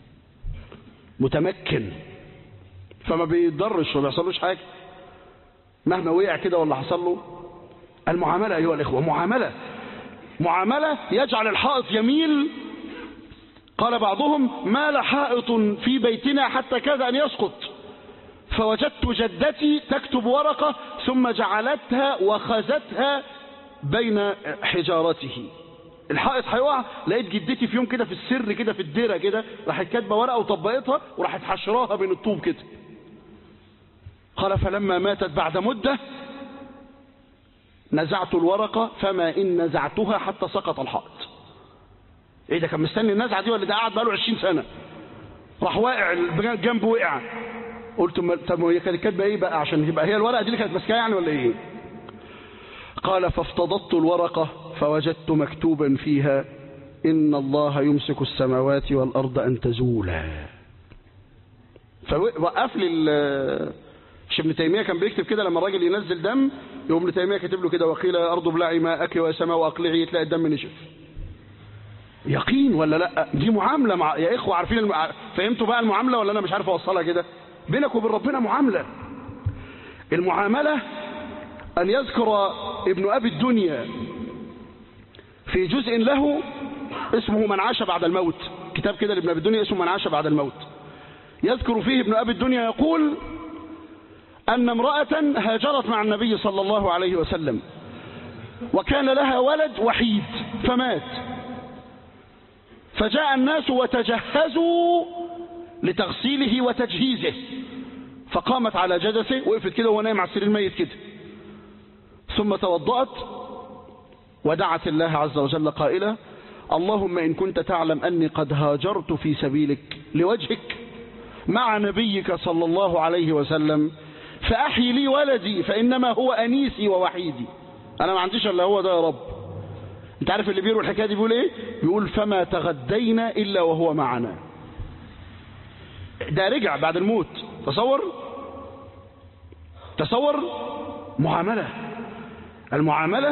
متمكن فما بيضرش وما بيحصلوش حاجه مهما وقع كده ولا حصل له المعاملة أيها الإخوة معاملة معاملة يجعل الحائط يميل قال بعضهم مال حائط في بيتنا حتى كاد أن يسقط فوجدت جدتي تكتب ورقة ثم جعلتها وخزتها بين حجارته الحائط هيقع لقيت جدتي في يوم كده في السر كده في الديره كده راحت كاتبه ورقه وطبقتها وراحت حشراها بين الطوب كده قال فلما ماتت بعد مدة نزعت الورقة فما إن نزعتها حتى سقط الحائط ايه ده كان مستني النزعة دي ولا ده قاعد بقاله 20 سنة راح واقع جنبه وقع قلت طب هي كانت كاتبه ايه بقى عشان يبقى هي الورقه دي اللي كانت ماسكاها يعني ولا ايه قال فافتضضت الورقه فوجدت مكتوبا فيها ان الله يمسك السماوات والارض ان تزولا فوقف لي مش ابن تيميه كان بيكتب كده لما الراجل ينزل دم يقوم ابن تيميه كاتب له كده وقيل يا ارض ابلعي ماءك ويا سماء اقلعي تلاقي الدم نشف يقين ولا لا دي معامله مع يا اخوه عارفين المع... فهمتوا بقى المعامله ولا انا مش عارف اوصلها كده بينك وبين ربنا معامله المعامله ان يذكر ابن ابي الدنيا في جزء له اسمه من عاش بعد الموت كتاب كده لابن أبي الدنيا اسمه من عاش بعد الموت يذكر فيه ابن أبي الدنيا يقول أن امرأة هاجرت مع النبي صلى الله عليه وسلم وكان لها ولد وحيد فمات فجاء الناس وتجهزوا لتغسيله وتجهيزه فقامت على جدثه وقفت كده وهو نايم على السرير الميت كده ثم توضأت ودعت الله عز وجل قائلة اللهم إن كنت تعلم أني قد هاجرت في سبيلك لوجهك مع نبيك صلى الله عليه وسلم فأحي لي ولدي فإنما هو أنيسي ووحيدي أنا ما عنديش إلا هو ده يا رب أنت عارف اللي بيروي الحكاية دي بيقول إيه بيقول فما تغدينا إلا وهو معنا ده رجع بعد الموت تصور تصور معاملة المعاملة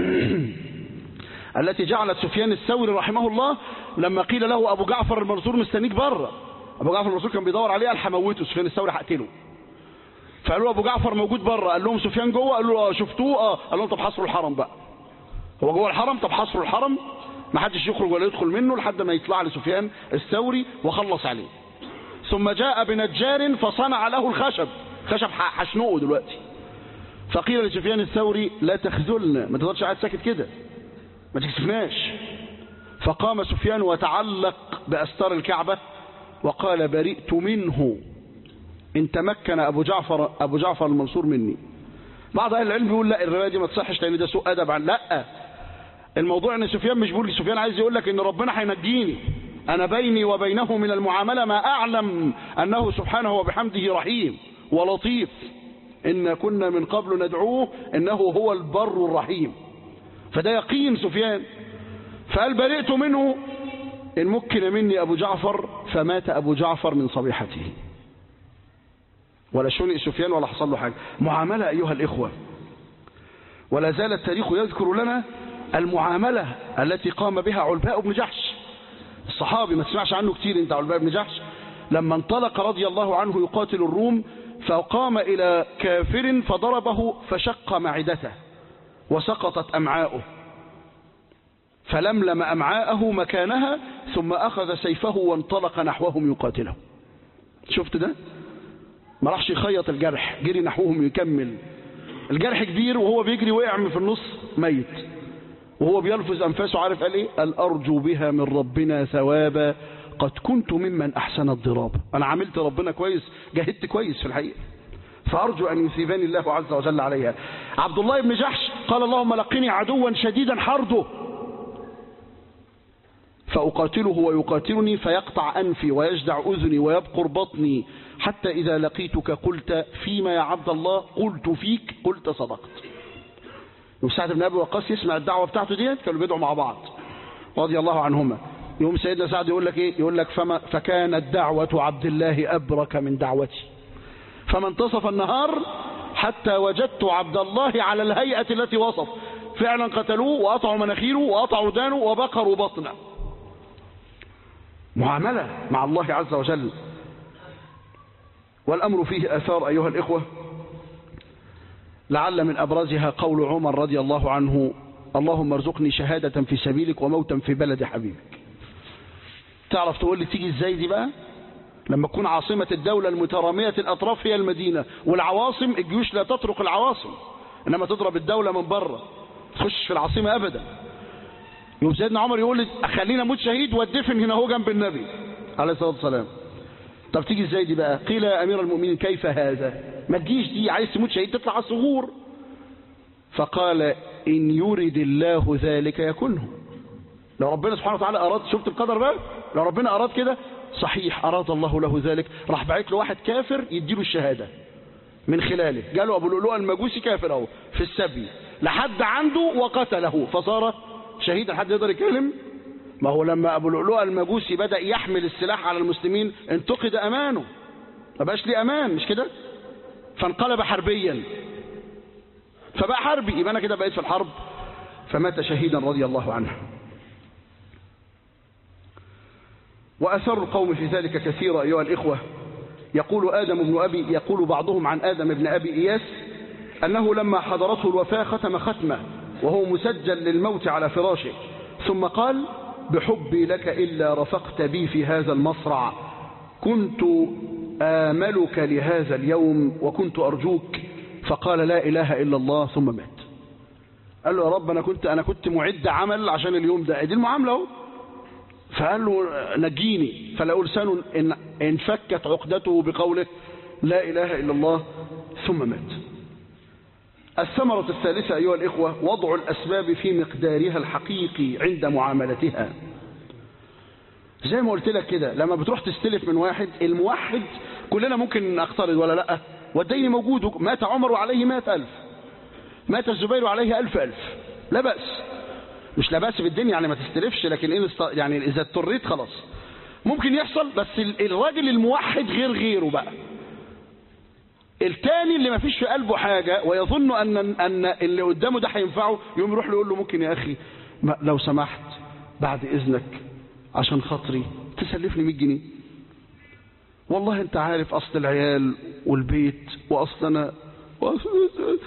التي جعلت سفيان الثوري رحمه الله لما قيل له أبو جعفر المنصور مستنيك بره أبو جعفر المنصور كان بيدور عليه قال حموته سفيان الثوري هقتله فقالوا ابو جعفر موجود بره قال لهم سفيان جوه قالوا له اه شفتوه اه قال لهم طب حصروا الحرم بقى هو جوه الحرم طب حصروا الحرم ما حدش يخرج ولا يدخل منه لحد ما يطلع لسفيان الثوري وخلص عليه ثم جاء بنجار فصنع له الخشب خشب حشنقه دلوقتي فقيل لسفيان الثوري لا تخذلنا ما تقدرش قاعد ساكت كده ما تكسفناش فقام سفيان وتعلق بأستار الكعبة وقال برئت منه ان تمكن ابو جعفر ابو جعفر المنصور مني بعض اهل العلم بيقول لا الروايه دي ما تصحش لان ده سوء ادب عن لا الموضوع ان سفيان مش بيقول سفيان عايز يقول لك ان ربنا هينجيني انا بيني وبينه من المعامله ما اعلم انه سبحانه وبحمده رحيم ولطيف ان كنا من قبل ندعوه انه هو البر الرحيم فده يقين سفيان فقال برئت منه ان مكن مني ابو جعفر فمات ابو جعفر من صبيحته ولا شنئ سفيان ولا حصل له حاجة معاملة أيها الإخوة ولا زال التاريخ يذكر لنا المعاملة التي قام بها علباء بن جحش الصحابي ما تسمعش عنه كتير انت علباء بن جحش لما انطلق رضي الله عنه يقاتل الروم فقام إلى كافر فضربه فشق معدته وسقطت أمعاؤه فلملم أمعاءه مكانها ثم أخذ سيفه وانطلق نحوهم يقاتله شفت ده ما راحش يخيط الجرح جري نحوهم يكمل الجرح كبير وهو بيجري وقع في النص ميت وهو بيلفظ أنفاسه عارف قال إيه قال أرجو بها من ربنا ثوابا قد كنت ممن أحسن الضراب أنا عملت ربنا كويس جاهدت كويس في الحقيقة فأرجو أن يثيبني الله عز وجل عليها عبد الله بن جحش قال اللهم لقني عدوا شديدا حرده فأقاتله ويقاتلني فيقطع أنفي ويجدع أذني ويبقر بطني حتى إذا لقيتك قلت فيما يا عبد الله قلت فيك قلت صدقت يوم سعد بن أبي وقاص يسمع الدعوة بتاعته ديت كانوا بيدعوا مع بعض رضي الله عنهما يوم سيدنا سعد يقول لك ايه يقول لك فما فكانت دعوة عبد الله أبرك من دعوتي فما انتصف النهار حتى وجدت عبد الله على الهيئة التي وصف فعلا قتلوه وقطعوا مناخيره وقطعوا دانه وبقروا بطنه معاملة مع الله عز وجل والأمر فيه آثار أيها الإخوة لعل من أبرزها قول عمر رضي الله عنه اللهم ارزقني شهادة في سبيلك وموتا في بلد حبيبك تعرف تقول لي تيجي ازاي دي بقى لما تكون عاصمة الدولة المترامية الأطراف هي المدينة والعواصم الجيوش لا تطرق العواصم إنما تضرب الدولة من بره تخش في العاصمة أبدا يوم سيدنا عمر يقول لي خلينا اموت شهيد وادفن هنا هو جنب النبي عليه الصلاة والسلام طب تيجي ازاي دي بقى قيل يا أمير المؤمنين كيف هذا ما تجيش دي عايز تموت شهيد تطلع على الصغور فقال إن يرد الله ذلك يكنه لو ربنا سبحانه وتعالى أراد شفت القدر بقى لو ربنا أراد كده صحيح أراد الله له ذلك راح بعت له واحد كافر يديله الشهادة من خلاله قالوا أبو لؤلؤة المجوسي كافر أهو في السبي لحد عنده وقتله فصار شهيدا حد يقدر يتكلم ما هو لما أبو لؤلؤة المجوسي بدأ يحمل السلاح على المسلمين انتقد أمانه ما بقاش ليه أمان مش كده فانقلب حربيا فبقى حربي يبقى أنا كده بقيت في الحرب فمات شهيدا رضي الله عنه وأثر القوم في ذلك كثيرا أيها الإخوة يقول آدم بن أبي يقول بعضهم عن آدم بن أبي إياس أنه لما حضرته الوفاة ختم ختمة وهو مسجل للموت على فراشه ثم قال بحبي لك إلا رفقت بي في هذا المصرع كنت آملك لهذا اليوم وكنت أرجوك فقال لا إله إلا الله ثم مات قال له يا رب أنا كنت, أنا كنت معد عمل عشان اليوم ده دي المعاملة اهو فقال له نجيني فلقوا لسانه إن انفكت عقدته بقوله لا إله إلا الله ثم مات الثمرة الثالثة أيها الإخوة وضع الأسباب في مقدارها الحقيقي عند معاملتها زي ما قلت لك كده لما بتروح تستلف من واحد الموحد كلنا ممكن نقترض ولا لا والدين موجود مات عمر وعليه مائة ألف مات الزبير وعليه ألف ألف لا بأس مش لا بأس بالدين يعني ما تستلفش لكن إن است... يعني إذا اضطريت خلاص ممكن يحصل بس الراجل الموحد غير غيره بقى التاني اللي ما فيش في قلبه حاجة ويظن أن, أن اللي قدامه ده هينفعه يوم يروح له يقول له ممكن يا أخي لو سمحت بعد إذنك عشان خاطري تسلفني 100 جنيه والله انت عارف أصل العيال والبيت وأصل أنا وأصل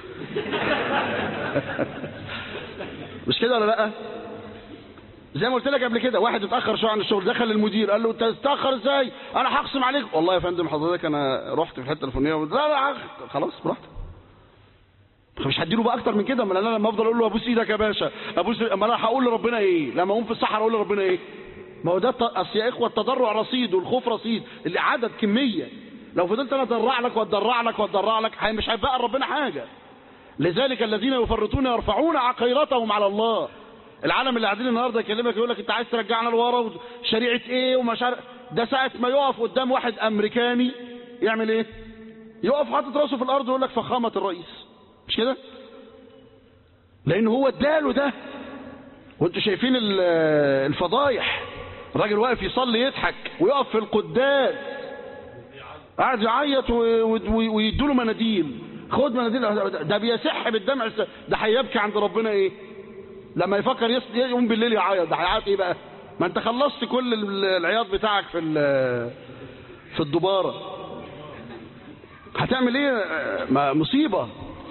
مش كده ولا لا زي ما قلت لك قبل كده واحد اتاخر شويه عن الشغل دخل المدير قال له انت تتاخر ازاي انا هقسم عليك والله يا فندم حضرتك انا رحت في الحته الفلانيه لا لا خلاص براحتك مش هديله بقى اكتر من كده ما انا لما افضل اقول له ابوس ايدك يا باشا ابوس ما انا هقول لربنا ايه لما اقوم في الصحراء اقول لربنا ايه ما هو ده اصل يا اخوه التضرع رصيد والخوف رصيد اللي عدد كميه لو فضلت انا اتضرع لك واتضرع لك واتضرع لك مش هيبقى ربنا حاجه لذلك الذين يفرطون يرفعون عقيرتهم على الله العالم اللي قاعدين النهارده يكلمك يقول لك انت عايز ترجعنا لورا وشريعه ايه ومش عارف ده ساعه ما يقف قدام واحد امريكاني يعمل ايه يقف حاطط راسه في الارض ويقول لك فخامه الرئيس مش كده لان هو اداله ده وانتوا شايفين الفضايح الراجل واقف يصلي يضحك ويقف في القداس قاعد يعيط ويدوا له مناديل خد مناديل ده بيسح بالدمع ده هيبكي عند ربنا ايه لما يفكر يقوم بالليل يعيط ده هيعيط ايه بقى ما انت خلصت كل العياط بتاعك في في الدباره هتعمل ايه مصيبه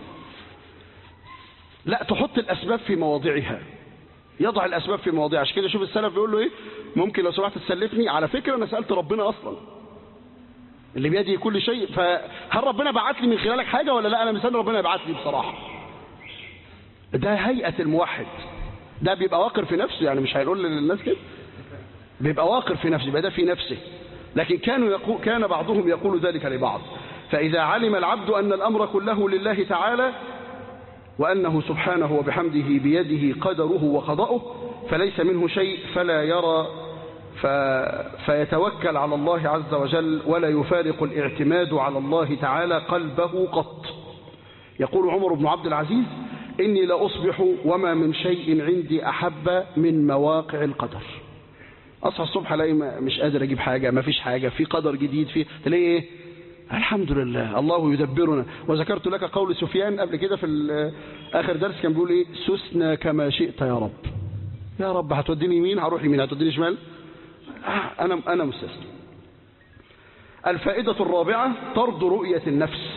لا تحط الاسباب في مواضعها يضع الاسباب في مواضعها عشان كده شوف السلف بيقول له ايه ممكن لو سمحت تسلفني على فكره انا سالت ربنا اصلا اللي بيده كل شيء فهل ربنا بعت لي من خلالك حاجه ولا لا انا مستني ربنا يبعت لي بصراحه ده هيئه الموحد ده بيبقى واقر في نفسه يعني مش هيقول للناس كده بيبقى واقر في نفسه يبقى ده في نفسه لكن كانوا يقول كان بعضهم يقول ذلك لبعض فإذا علم العبد أن الأمر كله لله تعالى وأنه سبحانه وبحمده بيده قدره وقضاؤه فليس منه شيء فلا يرى ف... فيتوكل على الله عز وجل ولا يفارق الاعتماد على الله تعالى قلبه قط يقول عمر بن عبد العزيز إني لأصبح وما من شيء عندي أحب من مواقع القدر أصحى الصبح ألاقي مش قادر أجيب حاجة ما فيش حاجة في قدر جديد في تلاقي إيه الحمد لله الله يدبرنا وذكرت لك قول سفيان قبل كده في آخر درس كان بيقول إيه سسنا كما شئت يا رب يا رب هتوديني يمين هروح يمين هتوديني شمال أنا أنا مستسلم الفائدة الرابعة طرد رؤية النفس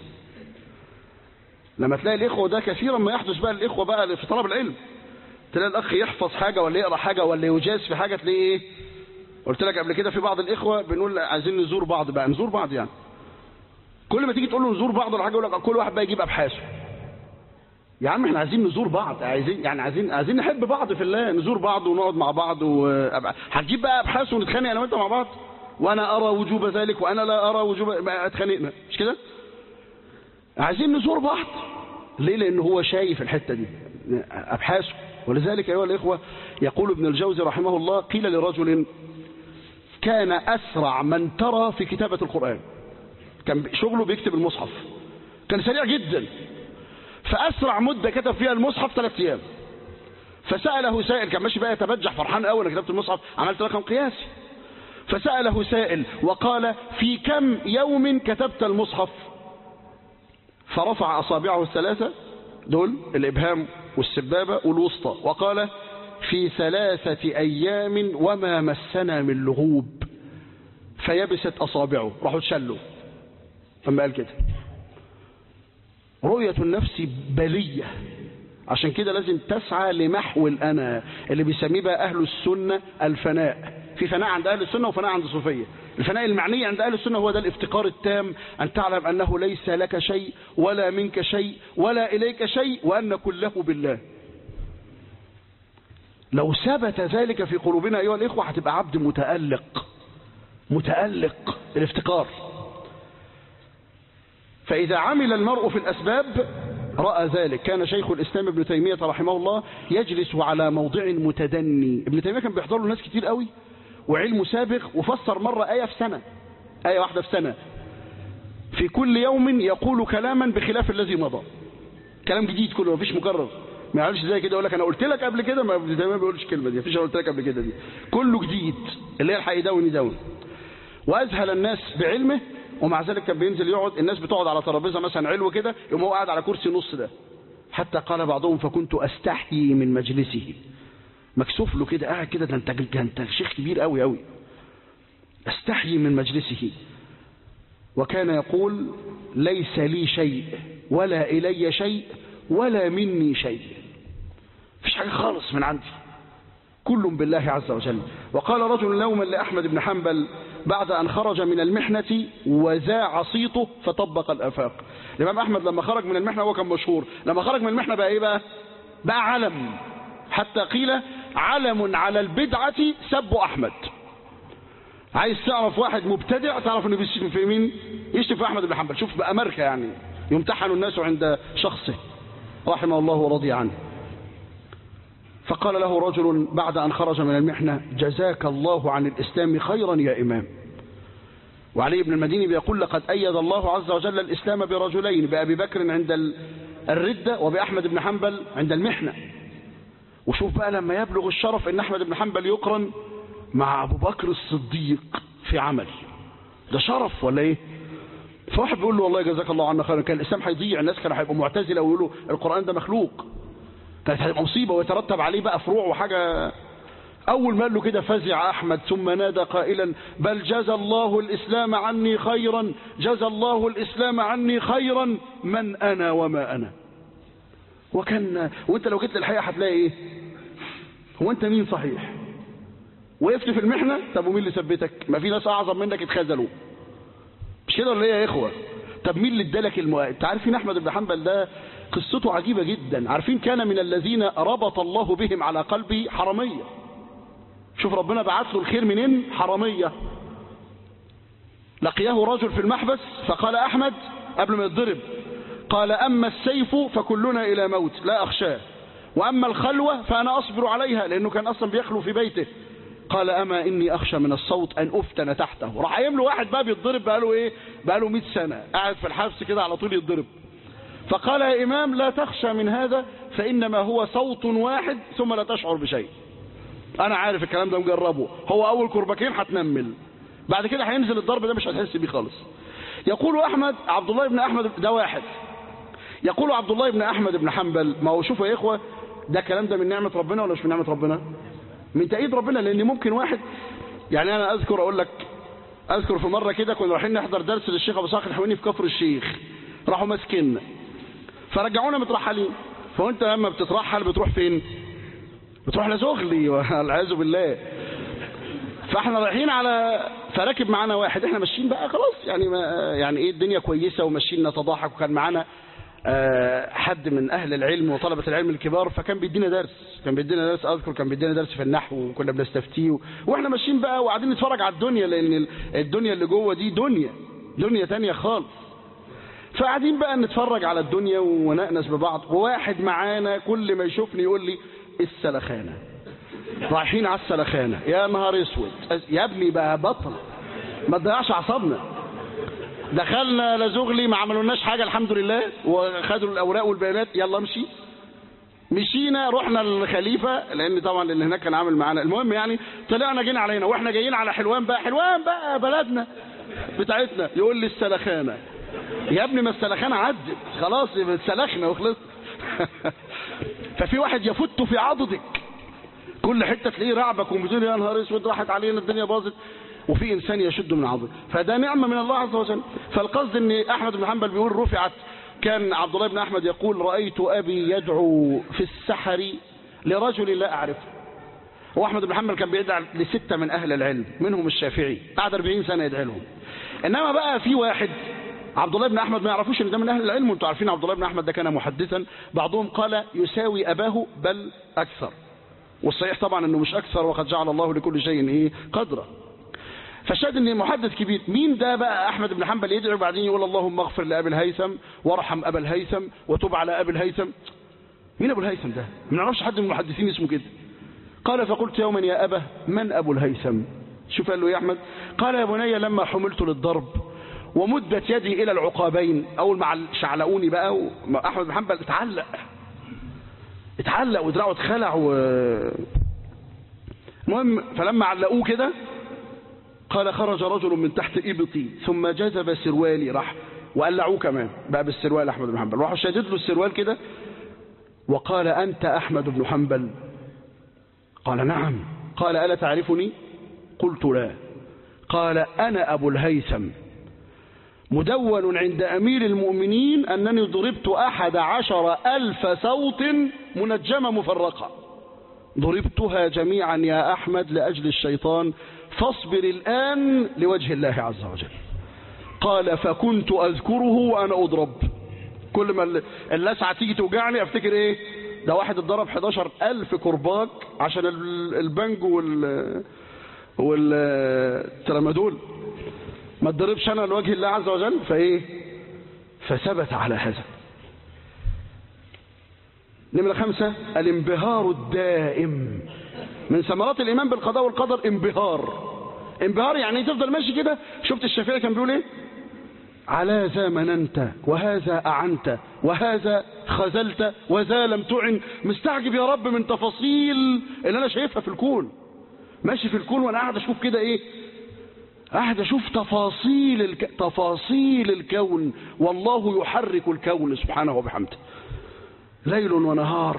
لما تلاقي الإخوة ده كثيرا ما يحدث بقى الإخوة بقى في طلب العلم تلاقي الأخ يحفظ حاجة ولا يقرأ حاجة ولا يجاز في حاجة تلاقيه إيه قلت لك قبل كده في بعض الإخوة بنقول عايزين نزور بعض بقى نزور بعض يعني كل ما تيجي تقول له نزور بعض ولا حاجة يقول لك كل واحد بقى يجيب أبحاثه يا عم احنا عايزين نزور بعض عايزين يعني عايزين عايزين نحب بعض في الله نزور بعض ونقعد مع بعض و... هتجيب بقى ابحاث ونتخانق انا وانت مع بعض وانا ارى وجوب ذلك وانا لا ارى وجوب بقى اتخانقنا مش كده عايزين نزور بعض ليه لان هو شايف الحته دي ابحاثه ولذلك ايها الاخوه يقول ابن الجوزي رحمه الله قيل لرجل كان اسرع من ترى في كتابه القران كان شغله بيكتب المصحف كان سريع جدا فأسرع مدة كتب فيها المصحف ثلاث أيام فسأله سائل كان ماشي بقى يتبجح فرحان قوي أنا كتبت المصحف عملت رقم قياسي فسأله سائل وقال في كم يوم كتبت المصحف فرفع أصابعه الثلاثة دول الإبهام والسبابة والوسطى وقال في ثلاثة أيام وما مسنا من لغوب فيبست أصابعه راحوا تشلوا ثم قال كده رؤية النفس بلية عشان كده لازم تسعى لمحو الأنا اللي بيسميه بقى أهل السنة الفناء في فناء عند أهل السنة وفناء عند الصوفية الفناء المعني عند أهل السنة هو ده الافتقار التام أن تعلم أنه ليس لك شيء ولا منك شيء ولا إليك شيء وأن كله بالله لو ثبت ذلك في قلوبنا أيها الإخوة هتبقى عبد متألق متألق الافتقار فإذا عمل المرء في الأسباب رأى ذلك كان شيخ الإسلام ابن تيمية رحمه الله يجلس على موضع متدني ابن تيمية كان بيحضر له ناس كتير قوي وعلمه سابق وفسر مرة آية في سنة آية واحدة في سنة في كل يوم يقول كلاما بخلاف الذي مضى كلام جديد كله مفيش مكرر ما يعملش زي كده يقول لك انا قلت لك قبل كده ما ابن تيمية ما بيقولش الكلمه دي مفيش انا قلت لك قبل كده دي كله جديد اللي هي الحق يداون يداون واذهل الناس بعلمه ومع ذلك كان بينزل يقعد الناس بتقعد على ترابيزه مثلا علو كده يقوم هو قاعد على كرسي نص ده حتى قال بعضهم فكنت استحيي من مجلسه مكسوف له كده قاعد كده ده انت ده انت شيخ كبير قوي قوي استحيي من مجلسه وكان يقول ليس لي شيء ولا الي شيء ولا مني شيء مفيش حاجه خالص من عندي كل بالله عز وجل وقال رجل يوما لأحمد بن حنبل بعد أن خرج من المحنة وذاع صيته فطبق الآفاق الإمام أحمد لما خرج من المحنة هو كان مشهور لما خرج من المحنة بقى إيه بقى بقى علم حتى قيل علم على البدعة سب أحمد عايز تعرف واحد مبتدع تعرف انه بيشتم في مين يشتم في احمد بن حنبل شوف بقى ماركه يعني يمتحن الناس عند شخصه رحمه الله ورضي عنه فقال له رجل بعد أن خرج من المحنة جزاك الله عن الإسلام خيرا يا إمام وعلي بن المديني بيقول لقد أيد الله عز وجل الإسلام برجلين بأبي بكر عند الردة وبأحمد بن حنبل عند المحنة وشوف بقى لما يبلغ الشرف ان أحمد بن حنبل يقرن مع أبو بكر الصديق في عمل ده شرف ولا ايه فواحد بيقول له والله جزاك الله عنا خيرا كان الإسلام هيضيع الناس كانوا هيبقوا معتزلة ويقولوا القرآن ده مخلوق كانت هتبقى مصيبة ويترتب عليه بقى فروع وحاجة أول ما قال له كده فزع أحمد ثم نادى قائلا بل جزى الله الإسلام عني خيرا جزى الله الإسلام عني خيرا من أنا وما أنا وكان وانت لو جيت للحقيقة هتلاقي ايه هو انت مين صحيح وقفت في المحنة طب ومين اللي ثبتك ما في ناس أعظم منك اتخذلوا مش كده ولا ايه يا إخوة طب مين اللي ادالك المؤ... انت عارفين أحمد بن حنبل ده قصته عجيبة جدا عارفين كان من الذين ربط الله بهم على قلبه حرمية شوف ربنا بعث له الخير منين حرمية لقيه رجل في المحبس فقال أحمد قبل ما يتضرب قال أما السيف فكلنا إلى موت لا أخشاه وأما الخلوة فأنا أصبر عليها لأنه كان أصلا بيخلو في بيته قال أما إني أخشى من الصوت أن أفتن تحته راح قايم له واحد بقى بيتضرب بقاله إيه بقاله 100 سنة قاعد في الحبس كده على طول يتضرب فقال يا إمام لا تخشى من هذا فإنما هو صوت واحد ثم لا تشعر بشيء أنا عارف الكلام ده مجربه هو أول كربكين هتنمل بعد كده هينزل الضرب ده مش هتحس بيه خالص يقول أحمد عبد الله بن أحمد ده واحد يقول عبد الله بن أحمد بن حنبل ما هو شوفوا يا إخوة ده كلام ده من نعمة ربنا ولا مش من نعمة ربنا من تأييد ربنا لأن ممكن واحد يعني أنا أذكر أقول لك أذكر في مرة كده كنا رايحين نحضر درس للشيخ أبو صاحب الحويني في كفر الشيخ راحوا ماسكيننا فرجعونا مترحلين فانت لما بتترحل بتروح فين بتروح لزغلي والعياذ بالله فاحنا رايحين على فراكب معانا واحد احنا ماشيين بقى خلاص يعني ما يعني ايه الدنيا كويسه وماشيين نتضاحك وكان معانا آه حد من اهل العلم وطلبه العلم الكبار فكان بيدينا درس كان بيدينا درس اذكر كان بيدينا درس في النحو وكنا بنستفتيه واحنا ماشيين بقى وقاعدين نتفرج على الدنيا لان الدنيا اللي جوه دي دنيا دنيا تانية خالص فقاعدين بقى نتفرج على الدنيا ونأنس ببعض وواحد معانا كل ما يشوفني يقول لي السلخانة رايحين على السلخانة يا نهار اسود يا ابني بقى بطل ما تضيعش اعصابنا دخلنا لزغلي ما عملولناش حاجة الحمد لله وخدوا الأوراق والبيانات يلا امشي مشينا رحنا للخليفة لأن طبعا اللي هناك كان عامل معانا المهم يعني طلعنا جينا علينا واحنا جايين على حلوان بقى حلوان بقى بلدنا بتاعتنا يقول لي السلخانة يا ابني ما السلخانة عدت خلاص اتسلخنا وخلص ففي واحد يفت في عضدك كل حتة تلاقيه رعبك وبتقول يا نهار اسود راحت علينا الدنيا باظت وفي انسان يشد من عضده فده نعمة من الله عز وجل فالقصد ان احمد بن حنبل بيقول رفعت كان عبد الله بن أحمد يقول رأيت أبي يدعو في السحر لرجل لا أعرفه هو أحمد بن حنبل كان بيدعى لستة من أهل العلم منهم الشافعي بعد 40 سنة يدعي لهم إنما بقى في واحد عبد الله بن أحمد ما يعرفوش إن ده من أهل العلم وأنتم عارفين عبد الله بن أحمد ده كان محدثا بعضهم قال يساوي أباه بل أكثر والصحيح طبعا أنه مش أكثر وقد جعل الله لكل شيء إيه قدره فالشاهد ان محدث كبير مين ده بقى احمد بن حنبل يدعو بعدين يقول اللهم اغفر لابي الهيثم وارحم ابا الهيثم وتب على ابي الهيثم مين ابو الهيثم ده ما نعرفش حد من المحدثين اسمه كده قال فقلت يوما يا ابا من ابو الهيثم شوف قال له يا احمد قال يا بني لما حملت للضرب ومدت يدي الى العقابين اول ما شعلقوني بقى احمد بن حنبل اتعلق اتعلق ودراعه اتخلع و المهم فلما علقوه كده قال خرج رجل من تحت إبطي ثم جذب سروالي راح وقلعوه كمان بقى بالسروال أحمد بن حنبل راحوا شادد له السروال كده وقال أنت أحمد بن حنبل قال نعم قال ألا تعرفني قلت لا قال أنا أبو الهيثم مدون عند أمير المؤمنين أنني ضربت أحد عشر ألف صوت منجمة مفرقة ضربتها جميعا يا أحمد لأجل الشيطان فاصبر الآن لوجه الله عز وجل قال فكنت أذكره وأنا أضرب كل ما اللسعة تيجي توجعني أفتكر إيه ده واحد اتضرب 11 ألف كرباج عشان البنج وال والترامادول ما اتضربش أنا لوجه الله عز وجل فإيه فثبت على هذا نمرة خمسة الانبهار الدائم من ثمرات الإيمان بالقضاء والقدر انبهار انبهار يعني تفضل ماشي كده شفت الشافعي كان بيقول ايه على ذا مننت وهذا أعنت وهذا خذلت وذا لم تعن مستعجب يا رب من تفاصيل اللي أنا شايفها في الكون ماشي في الكون وأنا قاعد أشوف كده إيه قاعد أشوف تفاصيل الك... تفاصيل الكون والله يحرك الكون سبحانه وبحمده ليل ونهار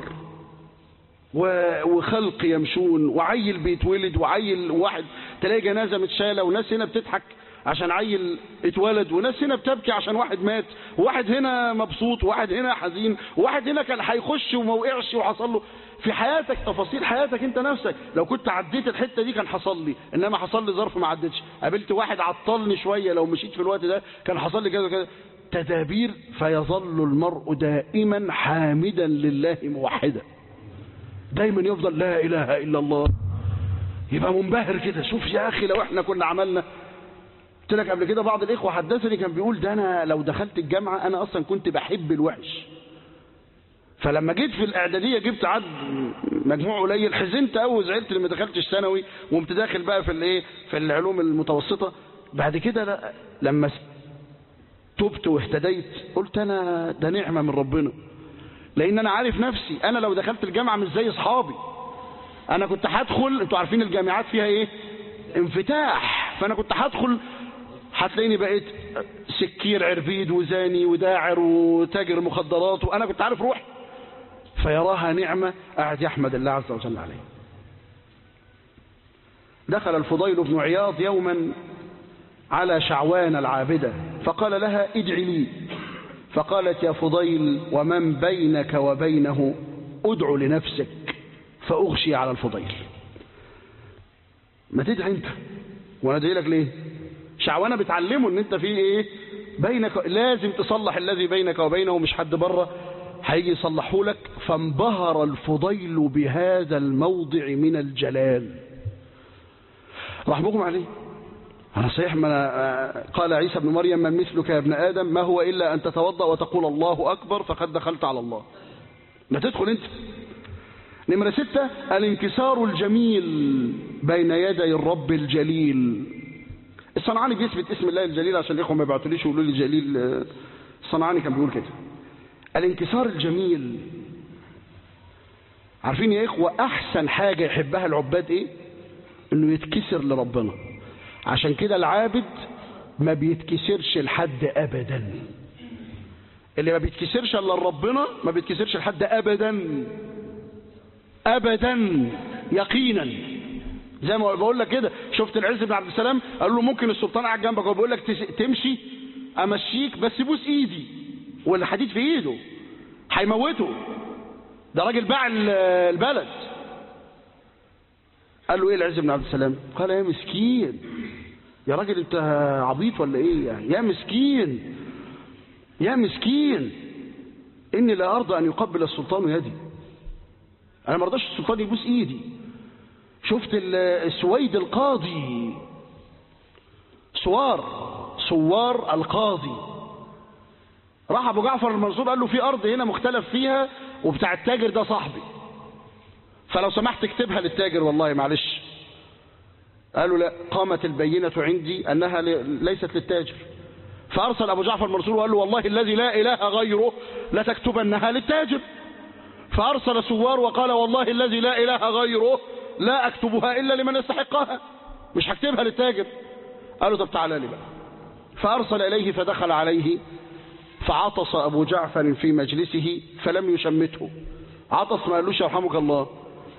وخلق يمشون وعيل بيتولد وعيل واحد تلاقي جنازة متشالة وناس هنا بتضحك عشان عيل اتولد وناس هنا بتبكي عشان واحد مات وواحد هنا مبسوط وواحد هنا حزين وواحد هنا كان هيخش وما وقعش وحصل له في حياتك تفاصيل حياتك انت نفسك لو كنت عديت الحته دي كان حصل لي انما حصل لي ظرف ما عدتش قابلت واحد عطلني شويه لو مشيت في الوقت ده كان حصل لي كذا كذا تدابير فيظل المرء دائما حامدا لله موحدا دايما يفضل لا اله الا الله يبقى منبهر كده شوف يا اخي لو احنا كنا عملنا قلت لك قبل كده بعض الاخوه حدثني كان بيقول ده انا لو دخلت الجامعه انا اصلا كنت بحب الوحش فلما جيت في الاعداديه جبت عد مجموع قليل حزنت قوي وزعلت لما دخلتش ثانوي وقمت داخل بقى في الايه في العلوم المتوسطه بعد كده لا لما تبت واهتديت قلت انا ده نعمه من ربنا لان انا عارف نفسي انا لو دخلت الجامعه مش زي اصحابي انا كنت هدخل انتوا عارفين الجامعات فيها ايه انفتاح فانا كنت هدخل هتلاقيني بقيت سكير عربيد وزاني وداعر وتاجر مخدرات وانا كنت عارف روحي فيراها نعمة قاعد يحمد الله عز وجل عليه دخل الفضيل بن عياض يوما على شعوان العابدة فقال لها ادعي لي فقالت يا فضيل ومن بينك وبينه ادع لنفسك فأغشي على الفضيل ما تدعي انت وانا ادعي لك ليه شعوانة بتعلمه ان انت في ايه بينك لازم تصلح الذي بينك وبينه مش حد بره هيجي يصلحه لك فانبهر الفضيل بهذا الموضع من الجلال رحمكم عليه أنا صحيح ما قال عيسى بن مريم من مثلك يا ابن آدم ما هو إلا أن تتوضأ وتقول الله أكبر فقد دخلت على الله ما تدخل أنت نمرة ستة الانكسار الجميل بين يدي الرب الجليل الصنعاني بيثبت اسم الله الجليل عشان الإخوة ما يبعتوليش ويقولوا لي جليل الصنعاني كان بيقول كده الانكسار الجميل عارفين يا إخوة أحسن حاجة يحبها العباد إيه إنه يتكسر لربنا عشان كده العابد ما بيتكسرش لحد أبدا اللي ما بيتكسرش الا لربنا ما بيتكسرش لحد أبدا أبدا يقينا زي ما بقول لك كده شفت العز بن عبد السلام قال له ممكن السلطان قاعد جنبك وبيقول لك تمشي امشيك بس بوس ايدي والحديد في ايده هيموته ده راجل باع ال- البلد قال له ايه العز بن عبد السلام قال يا مسكين يا راجل انت عبيط ولا ايه يعني يا مسكين يا مسكين اني لا ارضى ان يقبل السلطان يدي انا ما رضاش السلطان يبوس ايدي شفت ال- السويد القاضي سوار سوار القاضي راح ابو جعفر المنصور قال له في ارض هنا مختلف فيها وبتاع التاجر ده صاحبي فلو سمحت اكتبها للتاجر والله معلش قالوا لا قامت البينة عندي أنها ل- ليست للتاجر فأرسل أبو جعفر المنصور وقال له والله الذي لا إله غيره لتكتبنها للتاجر فأرسل سوار وقال والله الذي لا إله غيره لا أكتبها إلا لمن يستحقها مش هكتبها للتاجر قالوا طب تعالى لي بقى فأرسل إليه فدخل عليه فعطس أبو جعفر في مجلسه فلم يشمته عطس ما قالوش يرحمك الله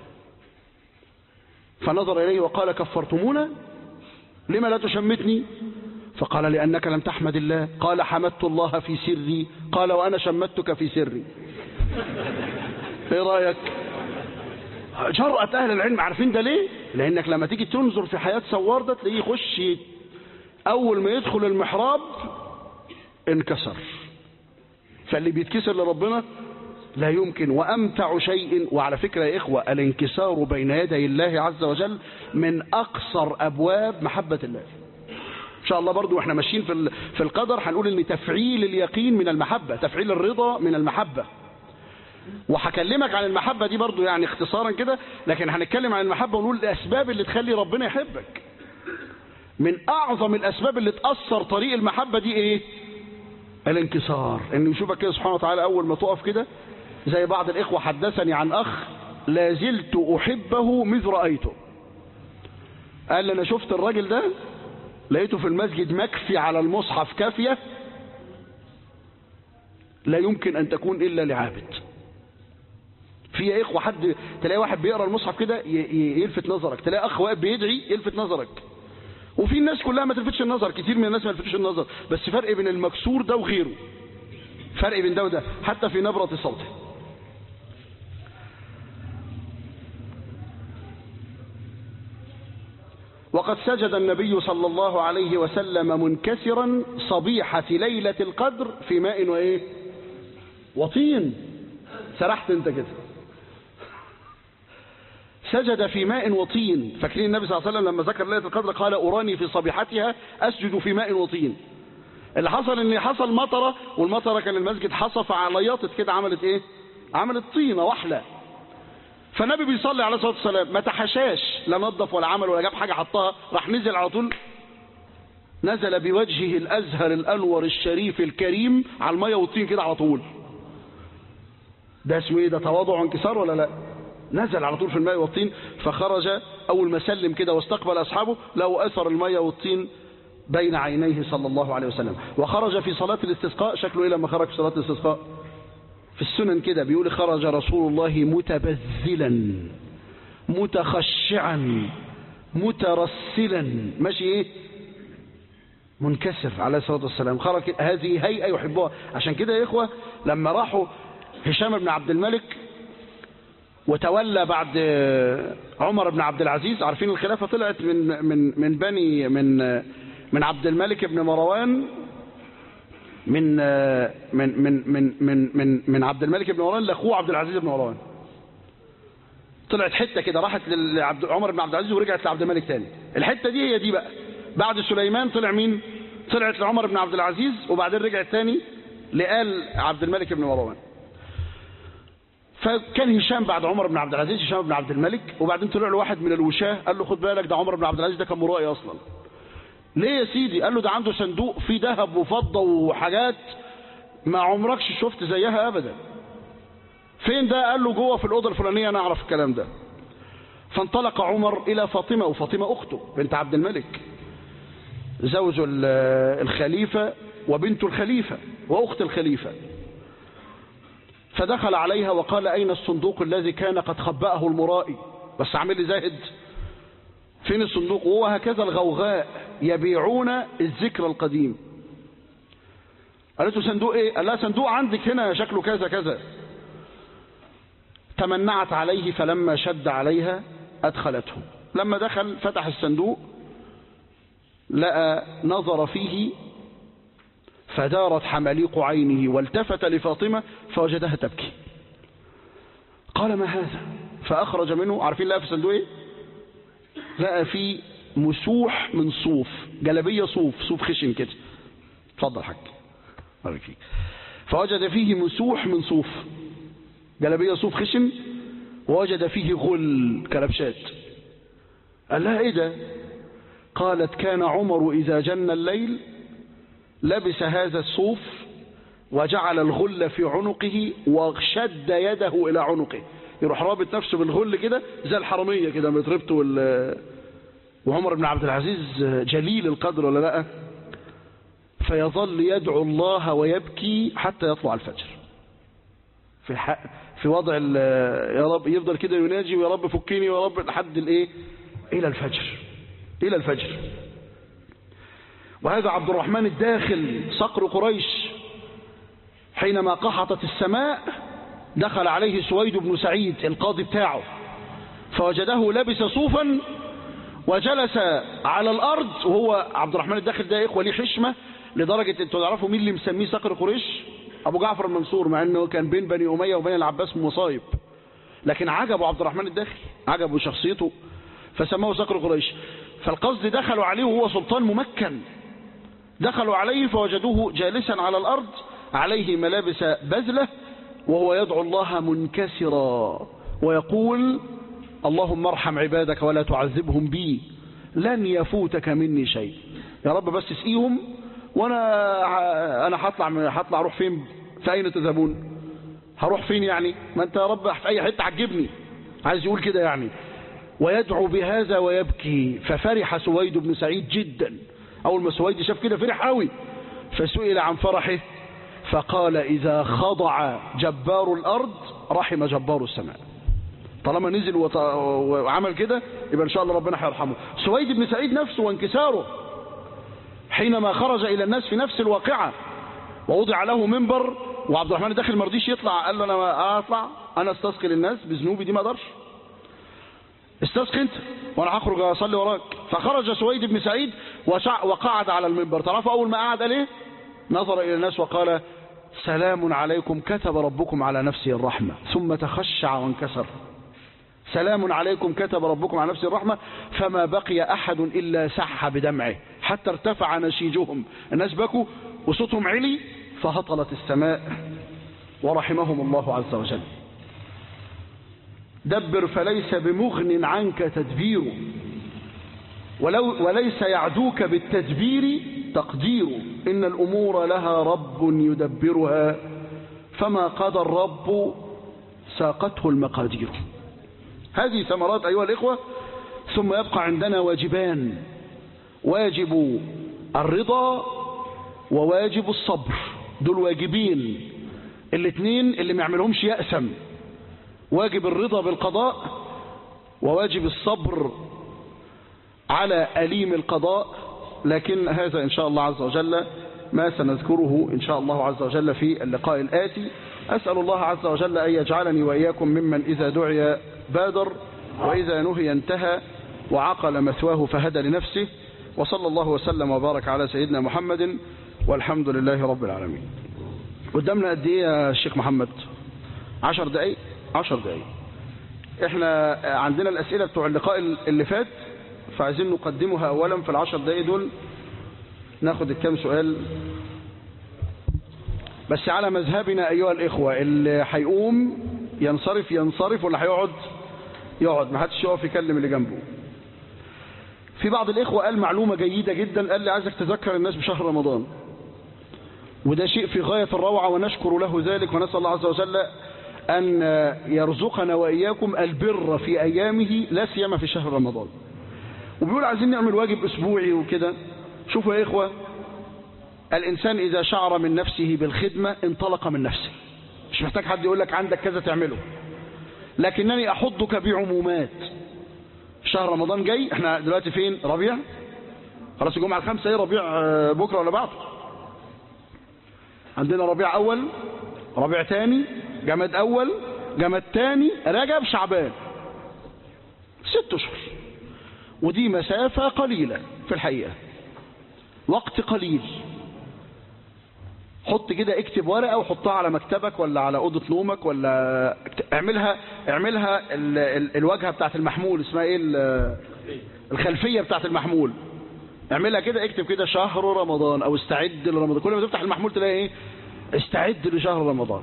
فنظر إليه وقال كفرتمونا لما لا تشمتني فقال لأنك لم تحمد الله قال حمدت الله في سري قال وأنا شمتك في سري ايه رأيك جرأة أهل العلم عارفين ده ليه لأنك لما تيجي تنظر في حياة سوار ده تلاقيه يخش أول ما يدخل المحراب انكسر فاللي بيتكسر لربنا لا يمكن وأمتع شيء وعلى فكرة يا إخوة الانكسار بين يدي الله عز وجل من أقصر أبواب محبة الله إن شاء الله برضو وإحنا ماشيين في ال- في القدر هنقول إن تفعيل اليقين من المحبة تفعيل الرضا من المحبة وهكلمك عن المحبة دي برضو يعني اختصارا كده لكن هنتكلم عن المحبة ونقول الأسباب اللي تخلي ربنا يحبك من أعظم الأسباب اللي تأثر طريق المحبة دي إيه الانكسار ان يشوفك كده سبحانه وتعالى اول ما تقف كده زي بعض الاخوه حدثني عن اخ لا زلت احبه مذ رايته قال لي انا شفت الراجل ده لقيته في المسجد مكفي على المصحف كافيه لا يمكن ان تكون الا لعابد في يا اخوه حد تلاقي واحد بيقرا المصحف كده ي- ي- يلفت نظرك تلاقي اخ واقف بيدعي يلفت نظرك وفي الناس كلها ما تلفتش النظر كتير من الناس ما يلفتش النظر بس فرق بين المكسور ده وغيره فرق بين ده وده حتى في نبرة صوته وقد سجد النبي صلى الله عليه وسلم منكسرا صبيحة ليلة القدر في ماء وإيه وطين سرحت انت كده سجد في ماء وطين فاكرين النبي صلى الله عليه وسلم لما ذكر ليلة القدر قال أراني في صبيحتها أسجد في ماء وطين اللي حصل ان حصل مطرة والمطرة كان المسجد حصف علياطت كده عملت ايه عملت طينة وحلة فالنبي بيصلي عليه الصلاة والسلام ما تحشاش لا نظف ولا عمل ولا جاب حاجة حطها راح نزل على طول نزل بوجهه الأزهر الأنور الشريف الكريم على المية والطين كده على طول ده اسمه ايه ده تواضع وانكسار ولا لا نزل على طول في الماء والطين فخرج اول ما سلم كده واستقبل اصحابه له اثر الماء والطين بين عينيه صلى الله عليه وسلم وخرج في صلاة الاستسقاء شكله ايه لما خرج في صلاة الاستسقاء في السنن كده بيقول خرج رسول الله متبذلا متخشعا مترسلا ماشي ايه منكسر عليه الصلاة والسلام خرج هذه هيئة يحبها عشان كده يا إخوة لما راحوا هشام بن عبد الملك وتولى بعد عمر بن عبد العزيز عارفين الخلافة طلعت من من من بني من من عبد الملك بن مروان من من من من من من, من عبد الملك بن مروان لاخوه عبد العزيز بن مروان طلعت حته كده راحت لعبد عمر بن عبد العزيز ورجعت لعبد الملك تاني الحته دي هي دي بقى بعد سليمان طلع مين طلعت لعمر بن عبد العزيز وبعدين رجعت تاني لآل عبد الملك بن مروان فكان هشام بعد عمر بن عبد العزيز هشام بن عبد الملك وبعدين طلع له واحد من الوشاه قال له خد بالك ده عمر بن عبد العزيز ده كان مرائي اصلا ليه يا سيدي قال له ده عنده صندوق فيه ذهب وفضه وحاجات ما عمركش شفت زيها ابدا فين ده قال له جوه في الاوضه الفلانيه انا اعرف الكلام ده فانطلق عمر الى فاطمه وفاطمه اخته بنت عبد الملك زوج الخليفه وبنت الخليفه واخت الخليفه فدخل عليها وقال أين الصندوق الذي كان قد خبأه المرائي بس عامل لي زاهد فين الصندوق وهو هكذا الغوغاء يبيعون الذكر القديم قالت له صندوق ايه قال لها صندوق عندك هنا شكله كذا كذا تمنعت عليه فلما شد عليها أدخلته لما دخل فتح الصندوق لقى نظر فيه فدارت حماليق عينه والتفت لفاطمة فوجدها تبكي قال ما هذا فأخرج منه عارفين لقى في الصندوق ايه لقى فيه مسوح من صوف جلبية صوف صوف خشن كده اتفضل حاج بارك فيك فوجد فيه مسوح من صوف جلبية صوف خشن ووجد فيه غل كلبشات قال لها ايه ده قالت كان عمر إذا جن الليل لبس هذا الصوف وجعل الغل في عنقه وشد يده إلى عنقه يروح رابط نفسه بالغل كده زي الحرمية كده متربته وال... وعمر بن عبد العزيز جليل القدر ولا لا فيظل يدعو الله ويبكي حتى يطلع الفجر في الحق في وضع يا رب يفضل كده يناجي ويا رب فكيني يا رب لحد الايه الى الفجر الى الفجر وهذا عبد الرحمن الداخل صقر قريش حينما قحطت السماء دخل عليه سويد بن سعيد القاضي بتاعه فوجده لبس صوفا وجلس على الارض وهو عبد الرحمن الداخل ده اخوه ليه حشمه لدرجه انتوا تعرفوا مين اللي مسميه صقر قريش ابو جعفر المنصور مع انه كان بين بني اميه وبين العباس مصايب لكن عجبه عبد الرحمن الداخل عجبه شخصيته فسموه صقر قريش فالقصد دخلوا عليه وهو سلطان ممكن دخلوا عليه فوجدوه جالسا على الارض عليه ملابس بذله وهو يدعو الله منكسرا ويقول اللهم ارحم عبادك ولا تعذبهم بي لن يفوتك مني شيء يا رب بس اسقيهم وانا انا هطلع هطلع اروح فين في اين تذهبون هروح فين يعني ما انت يا رب في اي حته هتجيبني عايز يقول كده يعني ويدعو بهذا ويبكي ففرح سويد بن سعيد جدا اول ما سويد شاف كده فرح قوي فسئل عن فرحه فقال اذا خضع جبار الارض رحم جبار السماء طالما نزل وط... وعمل كده يبقى ان شاء الله ربنا هيرحمه سويد بن سعيد نفسه وانكساره حينما خرج الى الناس في نفس الواقعه ووضع له منبر وعبد الرحمن داخل ما رضيش يطلع قال له انا اطلع انا استسقي للناس بذنوبي دي ما اقدرش استسقي انت وانا هخرج اصلي وراك فخرج سويد بن سعيد وشع... وقعد على المنبر تعرفوا اول ما قعد عليه نظر الى الناس وقال سلام عليكم كتب ربكم على نفسه الرحمه ثم تخشع وانكسر سلام عليكم كتب ربكم على نفسه الرحمة فما بقي أحد إلا سح بدمعه حتى ارتفع نشيجهم الناس بكوا وصوتهم علي فهطلت السماء ورحمهم الله عز وجل دبر فليس بمغن عنك تدبيره ولو وليس يعدوك بالتدبير تقدير إن الأمور لها رب يدبرها فما قضى الرب ساقته المقادير هذه ثمرات أيها الإخوة ثم يبقى عندنا واجبان واجب الرضا وواجب الصبر دول واجبين الاثنين اللي ما يعملهمش يأسم واجب الرضا بالقضاء وواجب الصبر على أليم القضاء لكن هذا إن شاء الله عز وجل ما سنذكره إن شاء الله عز وجل في اللقاء الآتي أسأل الله عز وجل أن يجعلني وإياكم ممن إذا دعي بادر وإذا نهي انتهى وعقل مثواه فهدى لنفسه وصلى الله وسلم وبارك على سيدنا محمد والحمد لله رب العالمين قدامنا قد ايه يا شيخ محمد عشر دقايق عشر دقايق احنا عندنا الاسئله بتوع اللقاء اللي فات فعايزين نقدمها اولا في العشر دقايق دول ناخد الكام سؤال بس على مذهبنا ايها الاخوه اللي هيقوم ينصرف ينصرف ولا هيقعد يقعد ما حدش يقف يكلم اللي جنبه في بعض الاخوه قال معلومه جيده جدا قال لي عايزك تذكر الناس بشهر رمضان وده شيء في غايه الروعه ونشكر له ذلك ونسال الله عز وجل ان يرزقنا واياكم البر في ايامه لا سيما في شهر رمضان وبيقول عايزين نعمل واجب اسبوعي وكده شوفوا يا اخوه الانسان اذا شعر من نفسه بالخدمه انطلق من نفسه مش محتاج حد يقول لك عندك كذا تعمله لكنني احضك بعمومات شهر رمضان جاي احنا دلوقتي فين ربيع خلاص الجمعه الخامسه ايه ربيع بكره ولا بعده عندنا ربيع أول ربيع تاني جماد أول جماد تاني رجب شعبان ست أشهر ودي مسافة قليلة في الحقيقة وقت قليل حط كده اكتب ورقة وحطها على مكتبك ولا على أوضة نومك ولا اكت- اعملها اعملها ال... ال... الواجهة بتاعت المحمول اسمها ايه ال... الخلفية بتاعت المحمول اعملها كده اكتب كده شهر رمضان او استعد لرمضان كل ما تفتح المحمول تلاقي ايه استعد لشهر رمضان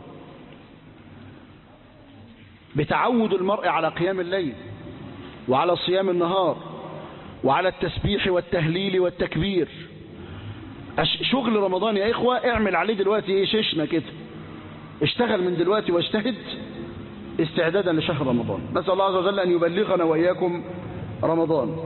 بتعود المرء على قيام الليل وعلى صيام النهار وعلى التسبيح والتهليل والتكبير أش- شغل رمضان يا إخوة اعمل عليه دلوقتي ايه ششنا كده اشتغل من دلوقتي واجتهد استعدادا لشهر رمضان نسأل الله عز وجل أن يبلغنا وإياكم رمضان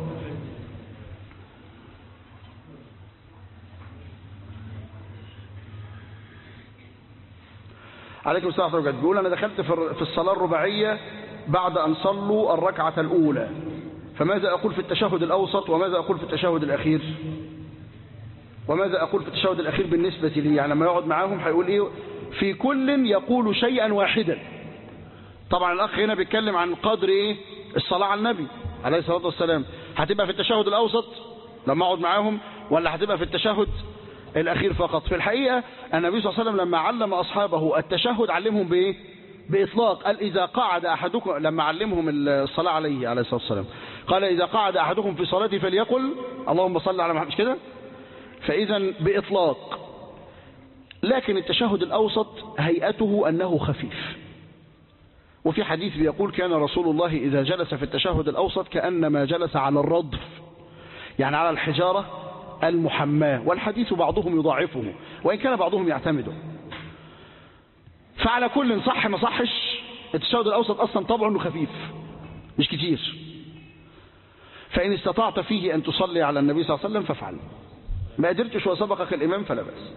عليكم السلام ورحمة الله وبركاته. بيقول أنا دخلت في الر- في الصلاة الرباعية بعد أن صلوا الركعة الأولى فماذا أقول في التشهد الأوسط وماذا أقول في التشهد الأخير وماذا أقول في التشهد الأخير بالنسبة لي يعني لما يقعد معاهم هيقول إيه في كل يقول شيئا واحدا طبعا الأخ هنا بيتكلم عن قدر إيه الصلاة على النبي عليه الصلاة والسلام هتبقى في التشهد الأوسط لما أقعد معاهم ولا هتبقى في التشهد الأخير فقط في الحقيقة النبي صلى الله عليه وسلم لما علم أصحابه التشهد علمهم بإيه بإطلاق قال إذا قعد أحدكم لما علمهم الصلاة عليه عليه الصلاة والسلام قال إذا قعد أحدكم في صلاته فليقل اللهم صل على محمد مش كده فإذا بإطلاق لكن التشهد الأوسط هيئته أنه خفيف وفي حديث بيقول كان رسول الله إذا جلس في التشهد الأوسط كأنما جلس على الردف يعني على الحجارة المحماة والحديث بعضهم يضاعفه وإن كان بعضهم يعتمده فعلى كل صح ما صحش التشهد الأوسط أصلا طبعه أنه خفيف مش كتير فإن استطعت فيه أن تصلي على النبي صلى الله عليه وسلم فافعل ما قدرتش وسبقك الإمام فلا بأس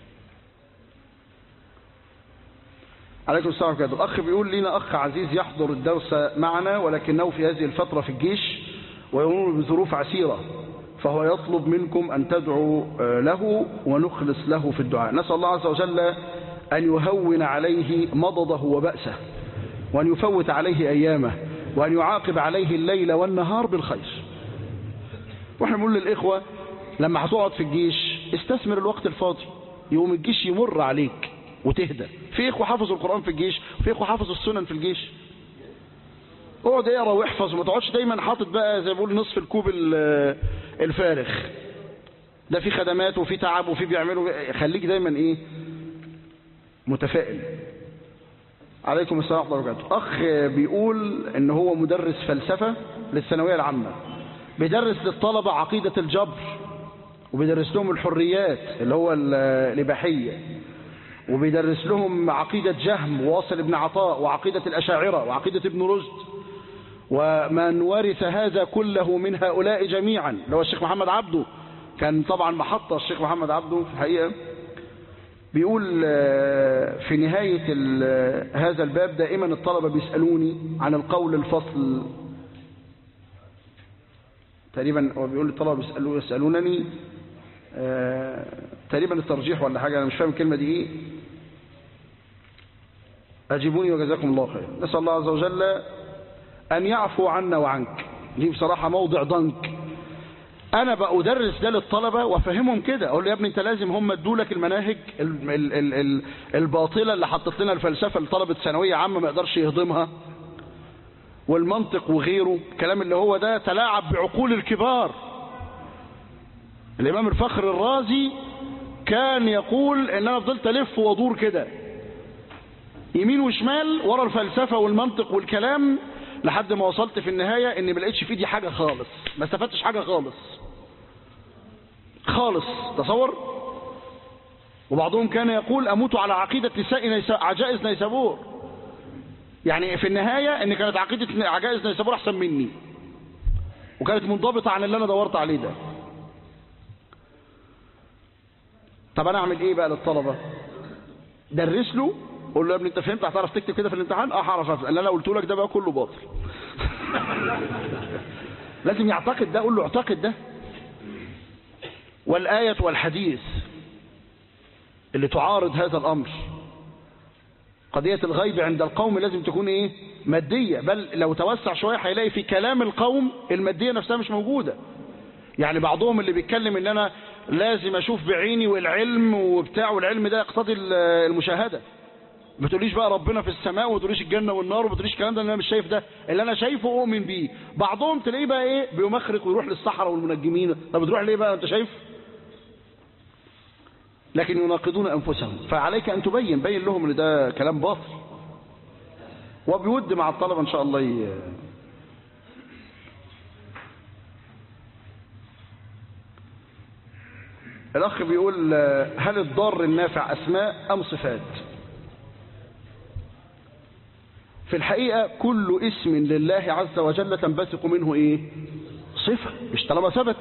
عليكم السلام عليكم الأخ بيقول لنا أخ عزيز يحضر الدرس معنا ولكنه في هذه الفترة في الجيش ويمر بظروف عسيرة فهو يطلب منكم أن تدعوا له ونخلص له في الدعاء نسأل الله عز وجل أن يهون عليه مضضه وبأسه وأن يفوت عليه أيامه وأن يعاقب عليه الليل والنهار بالخير واحنا بنقول للإخوة لما هتقعد في الجيش استثمر الوقت الفاضي يوم الجيش يمر عليك وتهدى في إخوة حافظوا القرآن في الجيش وفي إخوة حافظوا السنن في الجيش اقعد اقرا واحفظ وما تقعدش دايما حاطط بقى زي ما بقول نصف الكوب الفارغ ده في خدمات وفي تعب وفي بيعملوا خليك دايما ايه متفائل عليكم السلام ورحمه الله وبركاته اخ بيقول ان هو مدرس فلسفه للثانويه العامه بيدرس للطلبه عقيده الجبر وبيدرس لهم الحريات اللي هو الاباحيه وبيدرس لهم عقيده جهم وواصل ابن عطاء وعقيده الاشاعره وعقيده ابن رشد ومن ورث هذا كله من هؤلاء جميعا اللي هو الشيخ محمد عبده كان طبعا محطة الشيخ محمد عبده في الحقيقة بيقول في نهاية هذا الباب دائما الطلبة بيسألوني عن القول الفصل تقريبا هو بيقول الطلبة بيسألوا يسألونني تقريبا الترجيح ولا حاجة أنا مش فاهم الكلمة دي إيه أجيبوني وجزاكم الله خير نسأل الله عز وجل أن يعفو عنا وعنك دي بصراحة موضع ضنك أنا بأدرس ده للطلبة وأفهمهم كده أقول له يا ابني أنت لازم هم ادولك المناهج ال ال ال ال الباطلة اللي حطت لنا الفلسفة لطلبة ثانوية عامة ما يقدرش يهضمها والمنطق وغيره الكلام اللي هو ده تلاعب بعقول الكبار الإمام الفخر الرازي كان يقول إن أنا فضلت ألف وأدور كده يمين وشمال ورا الفلسفة والمنطق والكلام لحد ما وصلت في النهاية اني ما لقيتش في ايدي حاجة خالص ما استفدتش حاجة خالص خالص تصور وبعضهم كان يقول اموت على عقيدة نساء نيسا... عجائز نيسابور يعني في النهاية ان كانت عقيدة عجائز نيسابور احسن مني وكانت منضبطة عن اللي انا دورت عليه ده طب انا اعمل ايه بقى للطلبة درس له قول له يا ابني انت فهمت هتعرف تكتب كده في الامتحان اه هعرف افهم اللي انا قلت لك ده بقى كله باطل لازم يعتقد ده قول له اعتقد ده والآية والحديث اللي تعارض هذا الأمر قضية الغيب عند القوم لازم تكون ايه مادية بل لو توسع شوية هيلاقي في كلام القوم المادية نفسها مش موجودة يعني بعضهم اللي بيتكلم ان انا لازم اشوف بعيني والعلم وبتاع والعلم ده يقتضي المشاهدة ما تقوليش بقى ربنا في السماء وما تقوليش الجنة والنار وما تقوليش الكلام ده انا مش شايف ده اللي انا شايفه اؤمن بيه بعضهم تلاقيه بقى ايه بيمخرق ويروح للصحراء والمنجمين طب بتروح ليه بقى انت شايف لكن يناقضون أنفسهم فعليك أن تبين بين لهم ان ده كلام باطل وبيود مع الطلبة إن شاء الله ي... الأخ بيقول هل الضار النافع أسماء أم صفات في الحقيقة كل اسم لله عز وجل تنبثق منه إيه صفة مش طالما ثبت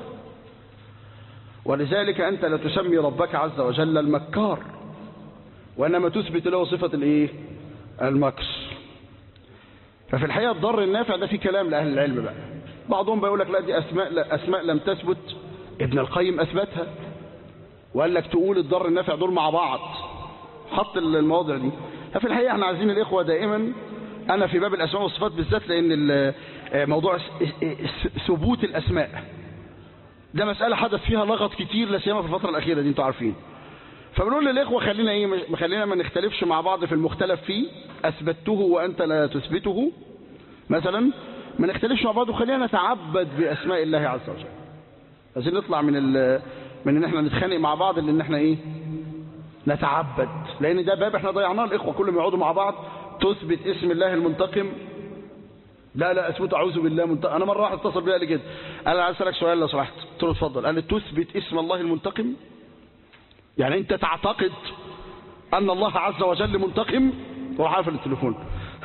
ولذلك أنت لا تسمي ربك عز وجل المكار وإنما تثبت له صفة الإيه؟ المكر ففي الحقيقة الضر النافع ده في كلام لأهل العلم بقى بعضهم بيقول لك لا دي أسماء, لا أسماء لم تثبت ابن القيم أثبتها وقال لك تقول الضر النافع دول مع بعض حط المواضع دي ففي الحقيقة احنا عايزين الإخوة دائما أنا في باب الأسماء والصفات بالذات لأن موضوع ثبوت الأسماء ده مسألة حدث فيها لغط كتير لا سيما في الفترة الأخيرة دي انتوا عارفين فبنقول للإخوة خلينا ايه خلينا ما نختلفش مع بعض في المختلف فيه أثبته وأنت لا تثبته مثلا ما نختلفش مع بعض وخلينا نتعبد بأسماء الله عز وجل عايزين نطلع من ال من ان احنا نتخانق مع بعض لان احنا ايه نتعبد لان ده باب احنا ضيعناه الاخوه كل ما يقعدوا مع بعض تثبت اسم الله المنتقم لا لا اثبت اعوذ بالله منتقم انا مره واحد اتصل بيا قال لي كده انا عايز اسالك سؤال لو سمحت قلت له اتفضل قال لي تثبت اسم الله المنتقم يعني انت تعتقد ان الله عز وجل منتقم وراح قافل التليفون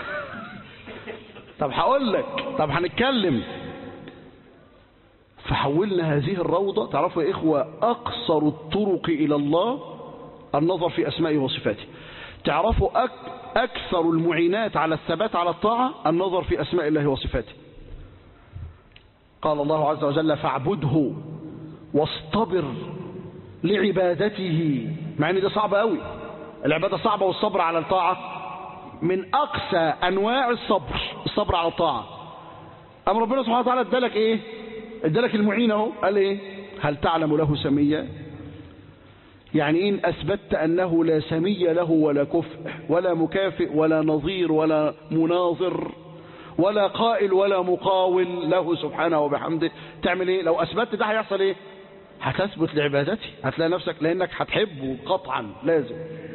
طب هقول لك طب هنتكلم فحولنا هذه الروضة تعرفوا يا إخوة أقصر الطرق إلى الله النظر في أسمائه وصفاته تعرفوا أك أكثر المعينات على الثبات على الطاعة النظر في أسماء الله وصفاته قال الله عز وجل فاعبده واصطبر لعبادته مع ان ده صعب قوي العبادة صعبة والصبر على الطاعة من أقسى أنواع الصبر الصبر على الطاعة أم ربنا سبحانه وتعالى ادالك إيه ادالك المعين اهو قال إيه هل تعلم له سميا يعني إن أثبتت أنه لا سمي له ولا كفء ولا مكافئ ولا نظير ولا مناظر ولا قائل ولا مقاول له سبحانه وبحمده تعمل إيه لو أثبتت ده هيحصل إيه هتثبت لعبادته هتلاقي نفسك لأنك هتحبه قطعا لازم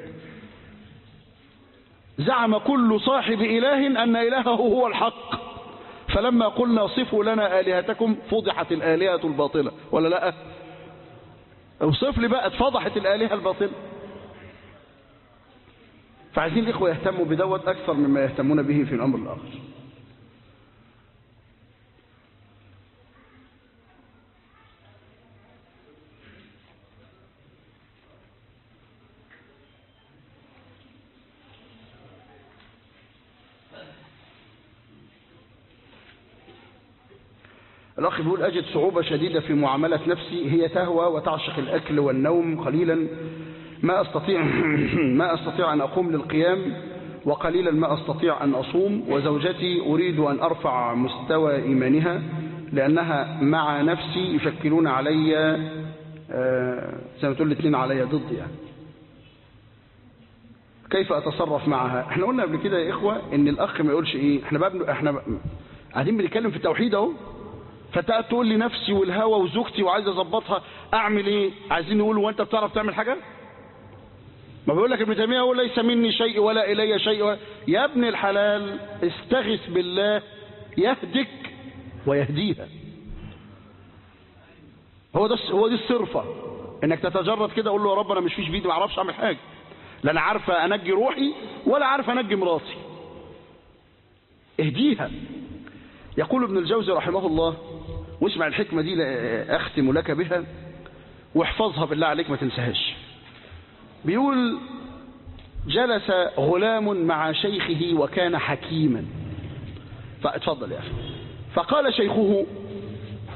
زعم كل صاحب إله أن إلهه هو الحق فلما قلنا صفوا لنا آلهتكم فضحت الآلهة الباطلة ولا لا اوصف لي بقى اتفضحت الآلهة الباطلة فعايزين الإخوة يهتموا بدوت أكثر مما يهتمون به في الأمر الآخر الأخ بيقول أجد صعوبة شديدة في معاملة نفسي هي تهوى وتعشق الأكل والنوم قليلا ما أستطيع ما أستطيع أن أقوم للقيام وقليلا ما أستطيع أن أصوم وزوجتي أريد أن أرفع مستوى إيمانها لأنها مع نفسي يشكلون علي آه زي ما تقول الاثنين علي ضد يعني كيف أتصرف معها احنا قلنا قبل كده يا إخوة إن الأخ ما يقولش إيه احنا بقى احنا قاعدين بنتكلم في التوحيد أهو فتقعد تقول لي نفسي والهوى وزوجتي وعايز اظبطها اعمل ايه عايزين نقول وانت بتعرف تعمل حاجه ما بيقول لك ابن تيميه هو ليس مني شيء ولا الي شيء ولا يا ابن الحلال استغث بالله يهدك ويهديها هو ده هو دي الصرفه انك تتجرد كده اقول له يا رب انا مش فيش بيدي ما اعرفش اعمل حاجه لا انا عارفه انجي روحي ولا عارفه انجي مراتي اهديها يقول ابن الجوزي رحمه الله واسمع الحكمة دي أختم لك بها واحفظها بالله عليك ما تنساهاش بيقول جلس غلام مع شيخه وكان حكيما فاتفضل يا أخي فقال شيخه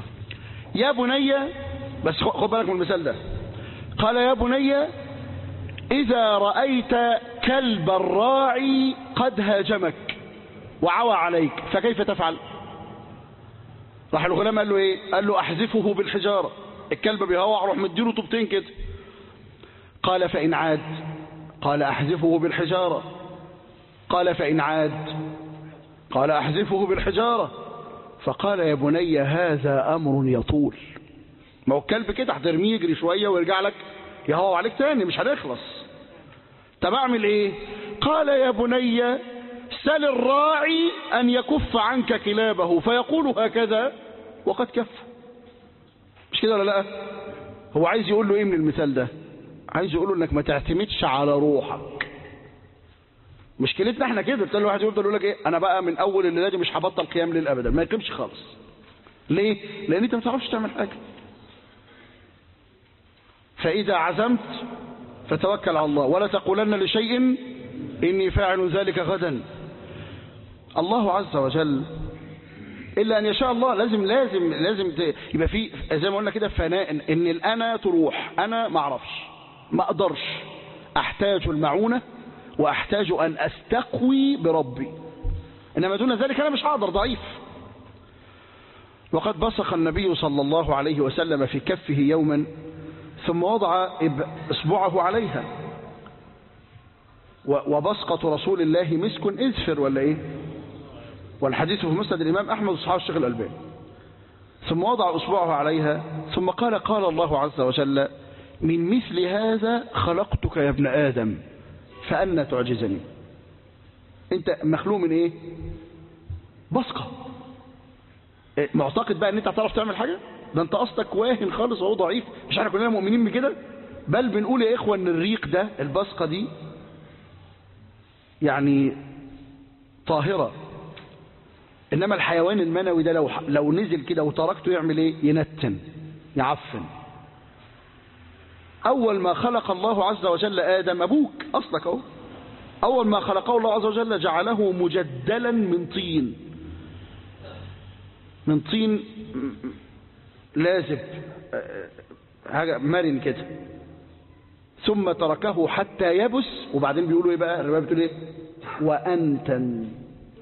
يا بني بس خد بالك من المثال ده قال يا بني إذا رأيت كلب الراعي قد هاجمك وعوى عليك فكيف تفعل راح الغلام قال له ايه قال له احذفه بالحجارة الكلب بيهوع روح مديله طوبتين كده قال فإن عاد قال احذفه بالحجارة قال فإن عاد قال احذفه بالحجارة فقال يا بني هذا أمر يطول ما هو الكلب كده هترميه يجري شوية ويرجع لك يهوى عليك تاني مش هنخلص طب اعمل ايه قال يا بني سل الراعي أن يكف عنك كلابه فيقول هكذا وقد كف مش كده ولا لا هو عايز يقول له ايه من المثال ده عايز يقول له انك ما تعتمدش على روحك مشكلتنا احنا كده تلاقي الواحد يفضل يقول لك ايه انا بقى من اول الليله دي مش هبطل قيام ليل ابدا ما يقيمش خالص ليه لان انت ما تعرفش تعمل حاجه فاذا عزمت فتوكل على الله ولا تقولن لشيء اني فاعل ذلك غدا الله عز وجل الا ان يشاء الله لازم لازم لازم ت- يبقى في زي ما قلنا كده فناء ان الانا تروح انا ما اعرفش ما اقدرش احتاج المعونه واحتاج ان استقوي بربي انما دون ذلك انا مش هقدر ضعيف وقد بصق النبي صلى الله عليه وسلم في كفه يوما ثم وضع إب- اصبعه عليها و- وبصقة رسول الله مسك اذفر ولا ايه والحديث في مسند الامام احمد وصحابه الشيخ الالباني ثم وضع اصبعه عليها ثم قال قال الله عز وجل من مثل هذا خلقتك يا ابن ادم فأنا تعجزني انت مخلوق من ايه بصقة إيه، معتقد بقى ان انت هتعرف تعمل حاجة ده انت اصلك واهن خالص وهو ضعيف مش احنا كلنا مؤمنين بكده بل بنقول يا اخوة ان الريق ده البصقة دي يعني طاهرة انما الحيوان المنوي ده لو لو نزل كده وتركته يعمل ايه ينتن يعفن أول ما خلق الله عز وجل آدم أبوك أصلك أهو أول ما خلقه الله عز وجل جعله مجدلا من طين من طين لازب حاجة مرن كده ثم تركه حتى يبس وبعدين بيقولوا ايه بقى الرواية بتقول ايه وأنتن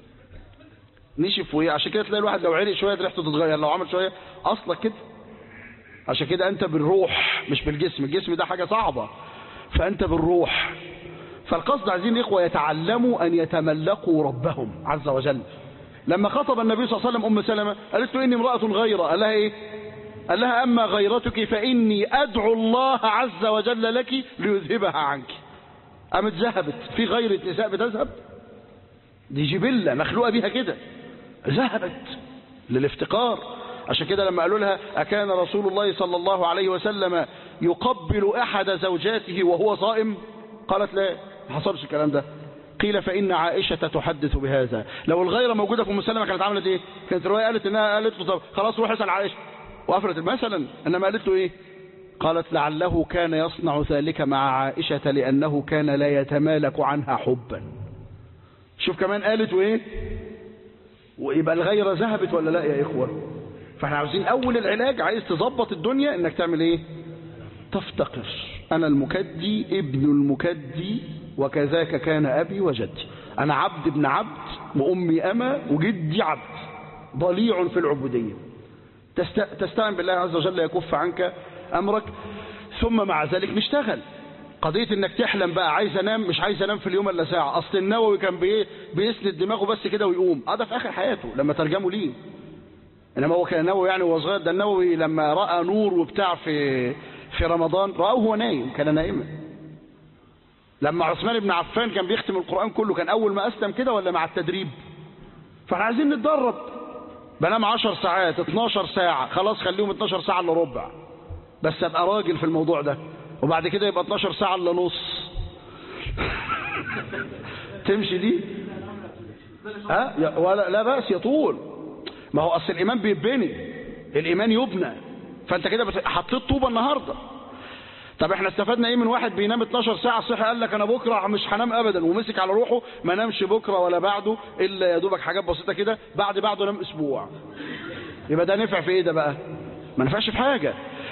نشف وايه عشان كده تلاقي الواحد لو عرق شوية ريحته تتغير لو عمل شوية أصلك كده عشان كده أنت بالروح مش بالجسم الجسم ده حاجة صعبة فأنت بالروح فالقصد عايزين الإخوة يتعلموا أن يتملقوا ربهم عز وجل لما خطب النبي صلى الله عليه وسلم أم سلمة قالت له إني امرأة غيرة قال لها إيه قال لها أما غيرتك فإني أدعو الله عز وجل لك ليذهبها عنك قامت ذهبت في غيرة نساء بتذهب دي جبلة مخلوقة بيها كده ذهبت للافتقار عشان كده لما قالوا لها أكان رسول الله صلى الله عليه وسلم يقبل أحد زوجاته وهو صائم قالت لا ما حصلش الكلام ده قيل فإن عائشة تحدث بهذا لو الغيرة موجودة في مسلمة كانت عملت ايه كانت الرواية قالت انها قالت له طب خلاص روح اسأل عائشة وقفلت مثلا انما قالت له ايه قالت لعله كان يصنع ذلك مع عائشة لأنه كان لا يتمالك عنها حبا شوف كمان قالت وايه ويبقى الغيرة ذهبت ولا لا يا إخوة فاحنا عاوزين أول العلاج عايز تظبط الدنيا انك تعمل ايه تفتقر أنا المكدي ابن المكدي وكذاك كان أبي وجدي أنا عبد ابن عبد وأمي أما وجدي عبد ضليع في العبودية تست... تستعن بالله عز وجل يكف عنك أمرك ثم مع ذلك نشتغل قضية انك تحلم بقى عايز انام مش عايز انام في اليوم الا ساعة اصل النووي كان بي... بيسند دماغه بس كده ويقوم هذا في اخر حياته لما ترجموا ليه انما هو كان نووي يعني وهو صغير ده النووي لما رأى نور وبتاع في في رمضان رآه وهو نايم كان نائما لما عثمان بن عفان كان بيختم القرآن كله كان أول ما أسلم كده ولا مع التدريب فاحنا عايزين نتدرب بنام 10 ساعات 12 ساعة خلاص خليهم 12 ساعة الا ربع بس ابقى راجل في الموضوع ده وبعد كده يبقى 12 ساعة الا نص تمشي دي ها يا- ولا لا بأس يطول ما هو اصل الايمان بيتبني الايمان يبنى فانت كده بت- حطيت طوبة النهارده طب احنا استفدنا ايه من واحد بينام 12 ساعة صحي قال لك انا بكرة مش هنام ابدا ومسك على روحه ما نامش بكرة ولا بعده الا يا دوبك حاجات بسيطة كده بعد بعده نام اسبوع يبقى ده نفع في ايه ده بقى ما نفعش في حاجة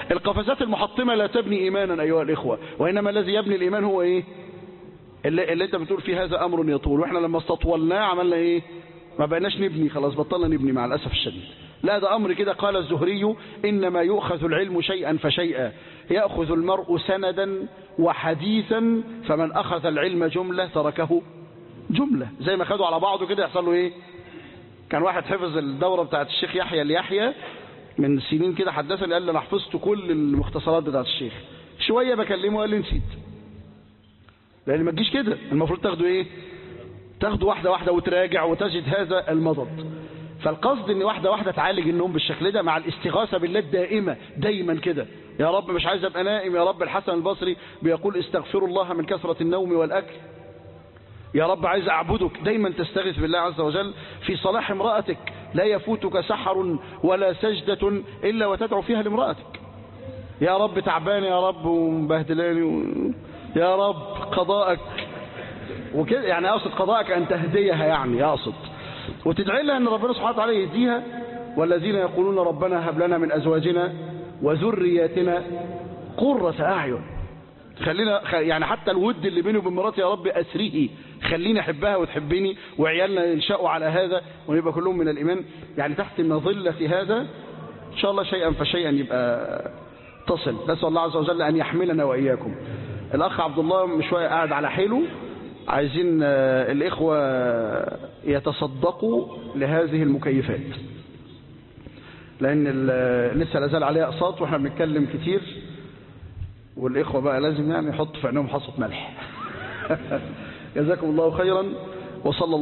القفزات المحطمة لا تبني إيمانا أيها الإخوة وإنما الذي يبني الإيمان هو إيه اللي, اللي أنت بتقول فيه هذا أمر يطول وإحنا لما استطولناه عملنا إيه ما بقيناش نبني خلاص بطلنا نبني مع الأسف الشديد لا ده أمر كده قال الزهري إنما يؤخذ العلم شيئا فشيئا يأخذ المرء سندا وحديثا فمن أخذ العلم جملة تركه جملة زي ما خدوا على بعضه كده يحصل له إيه كان واحد حفظ الدورة بتاعت الشيخ يحيى اليحيى من سنين كده حدثني قال لي انا حفظت كل المختصرات بتاعت الشيخ شوية بكلمه قال لي نسيت لان ما تجيش كده المفروض تاخده ايه تاخده واحدة واحدة وتراجع وتجد هذا المضض فالقصد ان واحدة واحدة تعالج النوم بالشكل ده مع الاستغاثة بالله الدائمة دايما كده يا رب مش عايز ابقى نائم يا رب الحسن البصري بيقول استغفروا الله من كثرة النوم والأكل يا رب عايز أعبدك دايما تستغيث بالله عز وجل في صلاح امرأتك لا يفوتك سحر ولا سجدة إلا وتدعو فيها لامرأتك يا رب تعبان يا رب ومبهدلاني و... يا رب قضاءك وكده يعني أقصد قضاءك أن تهديها يعني أقصد وتدعي لها أن ربنا سبحانه وتعالى يهديها والذين يقولون ربنا هب لنا من أزواجنا وذرياتنا قرة أعين خلينا يعني حتى الود اللي بيني وبين مراتي يا رب أسره خليني أحبها وتحبني وعيالنا ينشأوا على هذا ونبقى كلهم من الإيمان يعني تحت مظلة هذا إن شاء الله شيئا فشيئا يبقى تصل نسأل الله عز وجل أن يحملنا وإياكم الأخ عبد الله مش شوية قاعد على حيله عايزين الإخوة يتصدقوا لهذه المكيفات لأن لسه لازال عليها أقساط وإحنا بنتكلم كتير والإخوة بقى لازم يعني يحط في عينهم حصة ملح جزاكم الله خيرا وصلى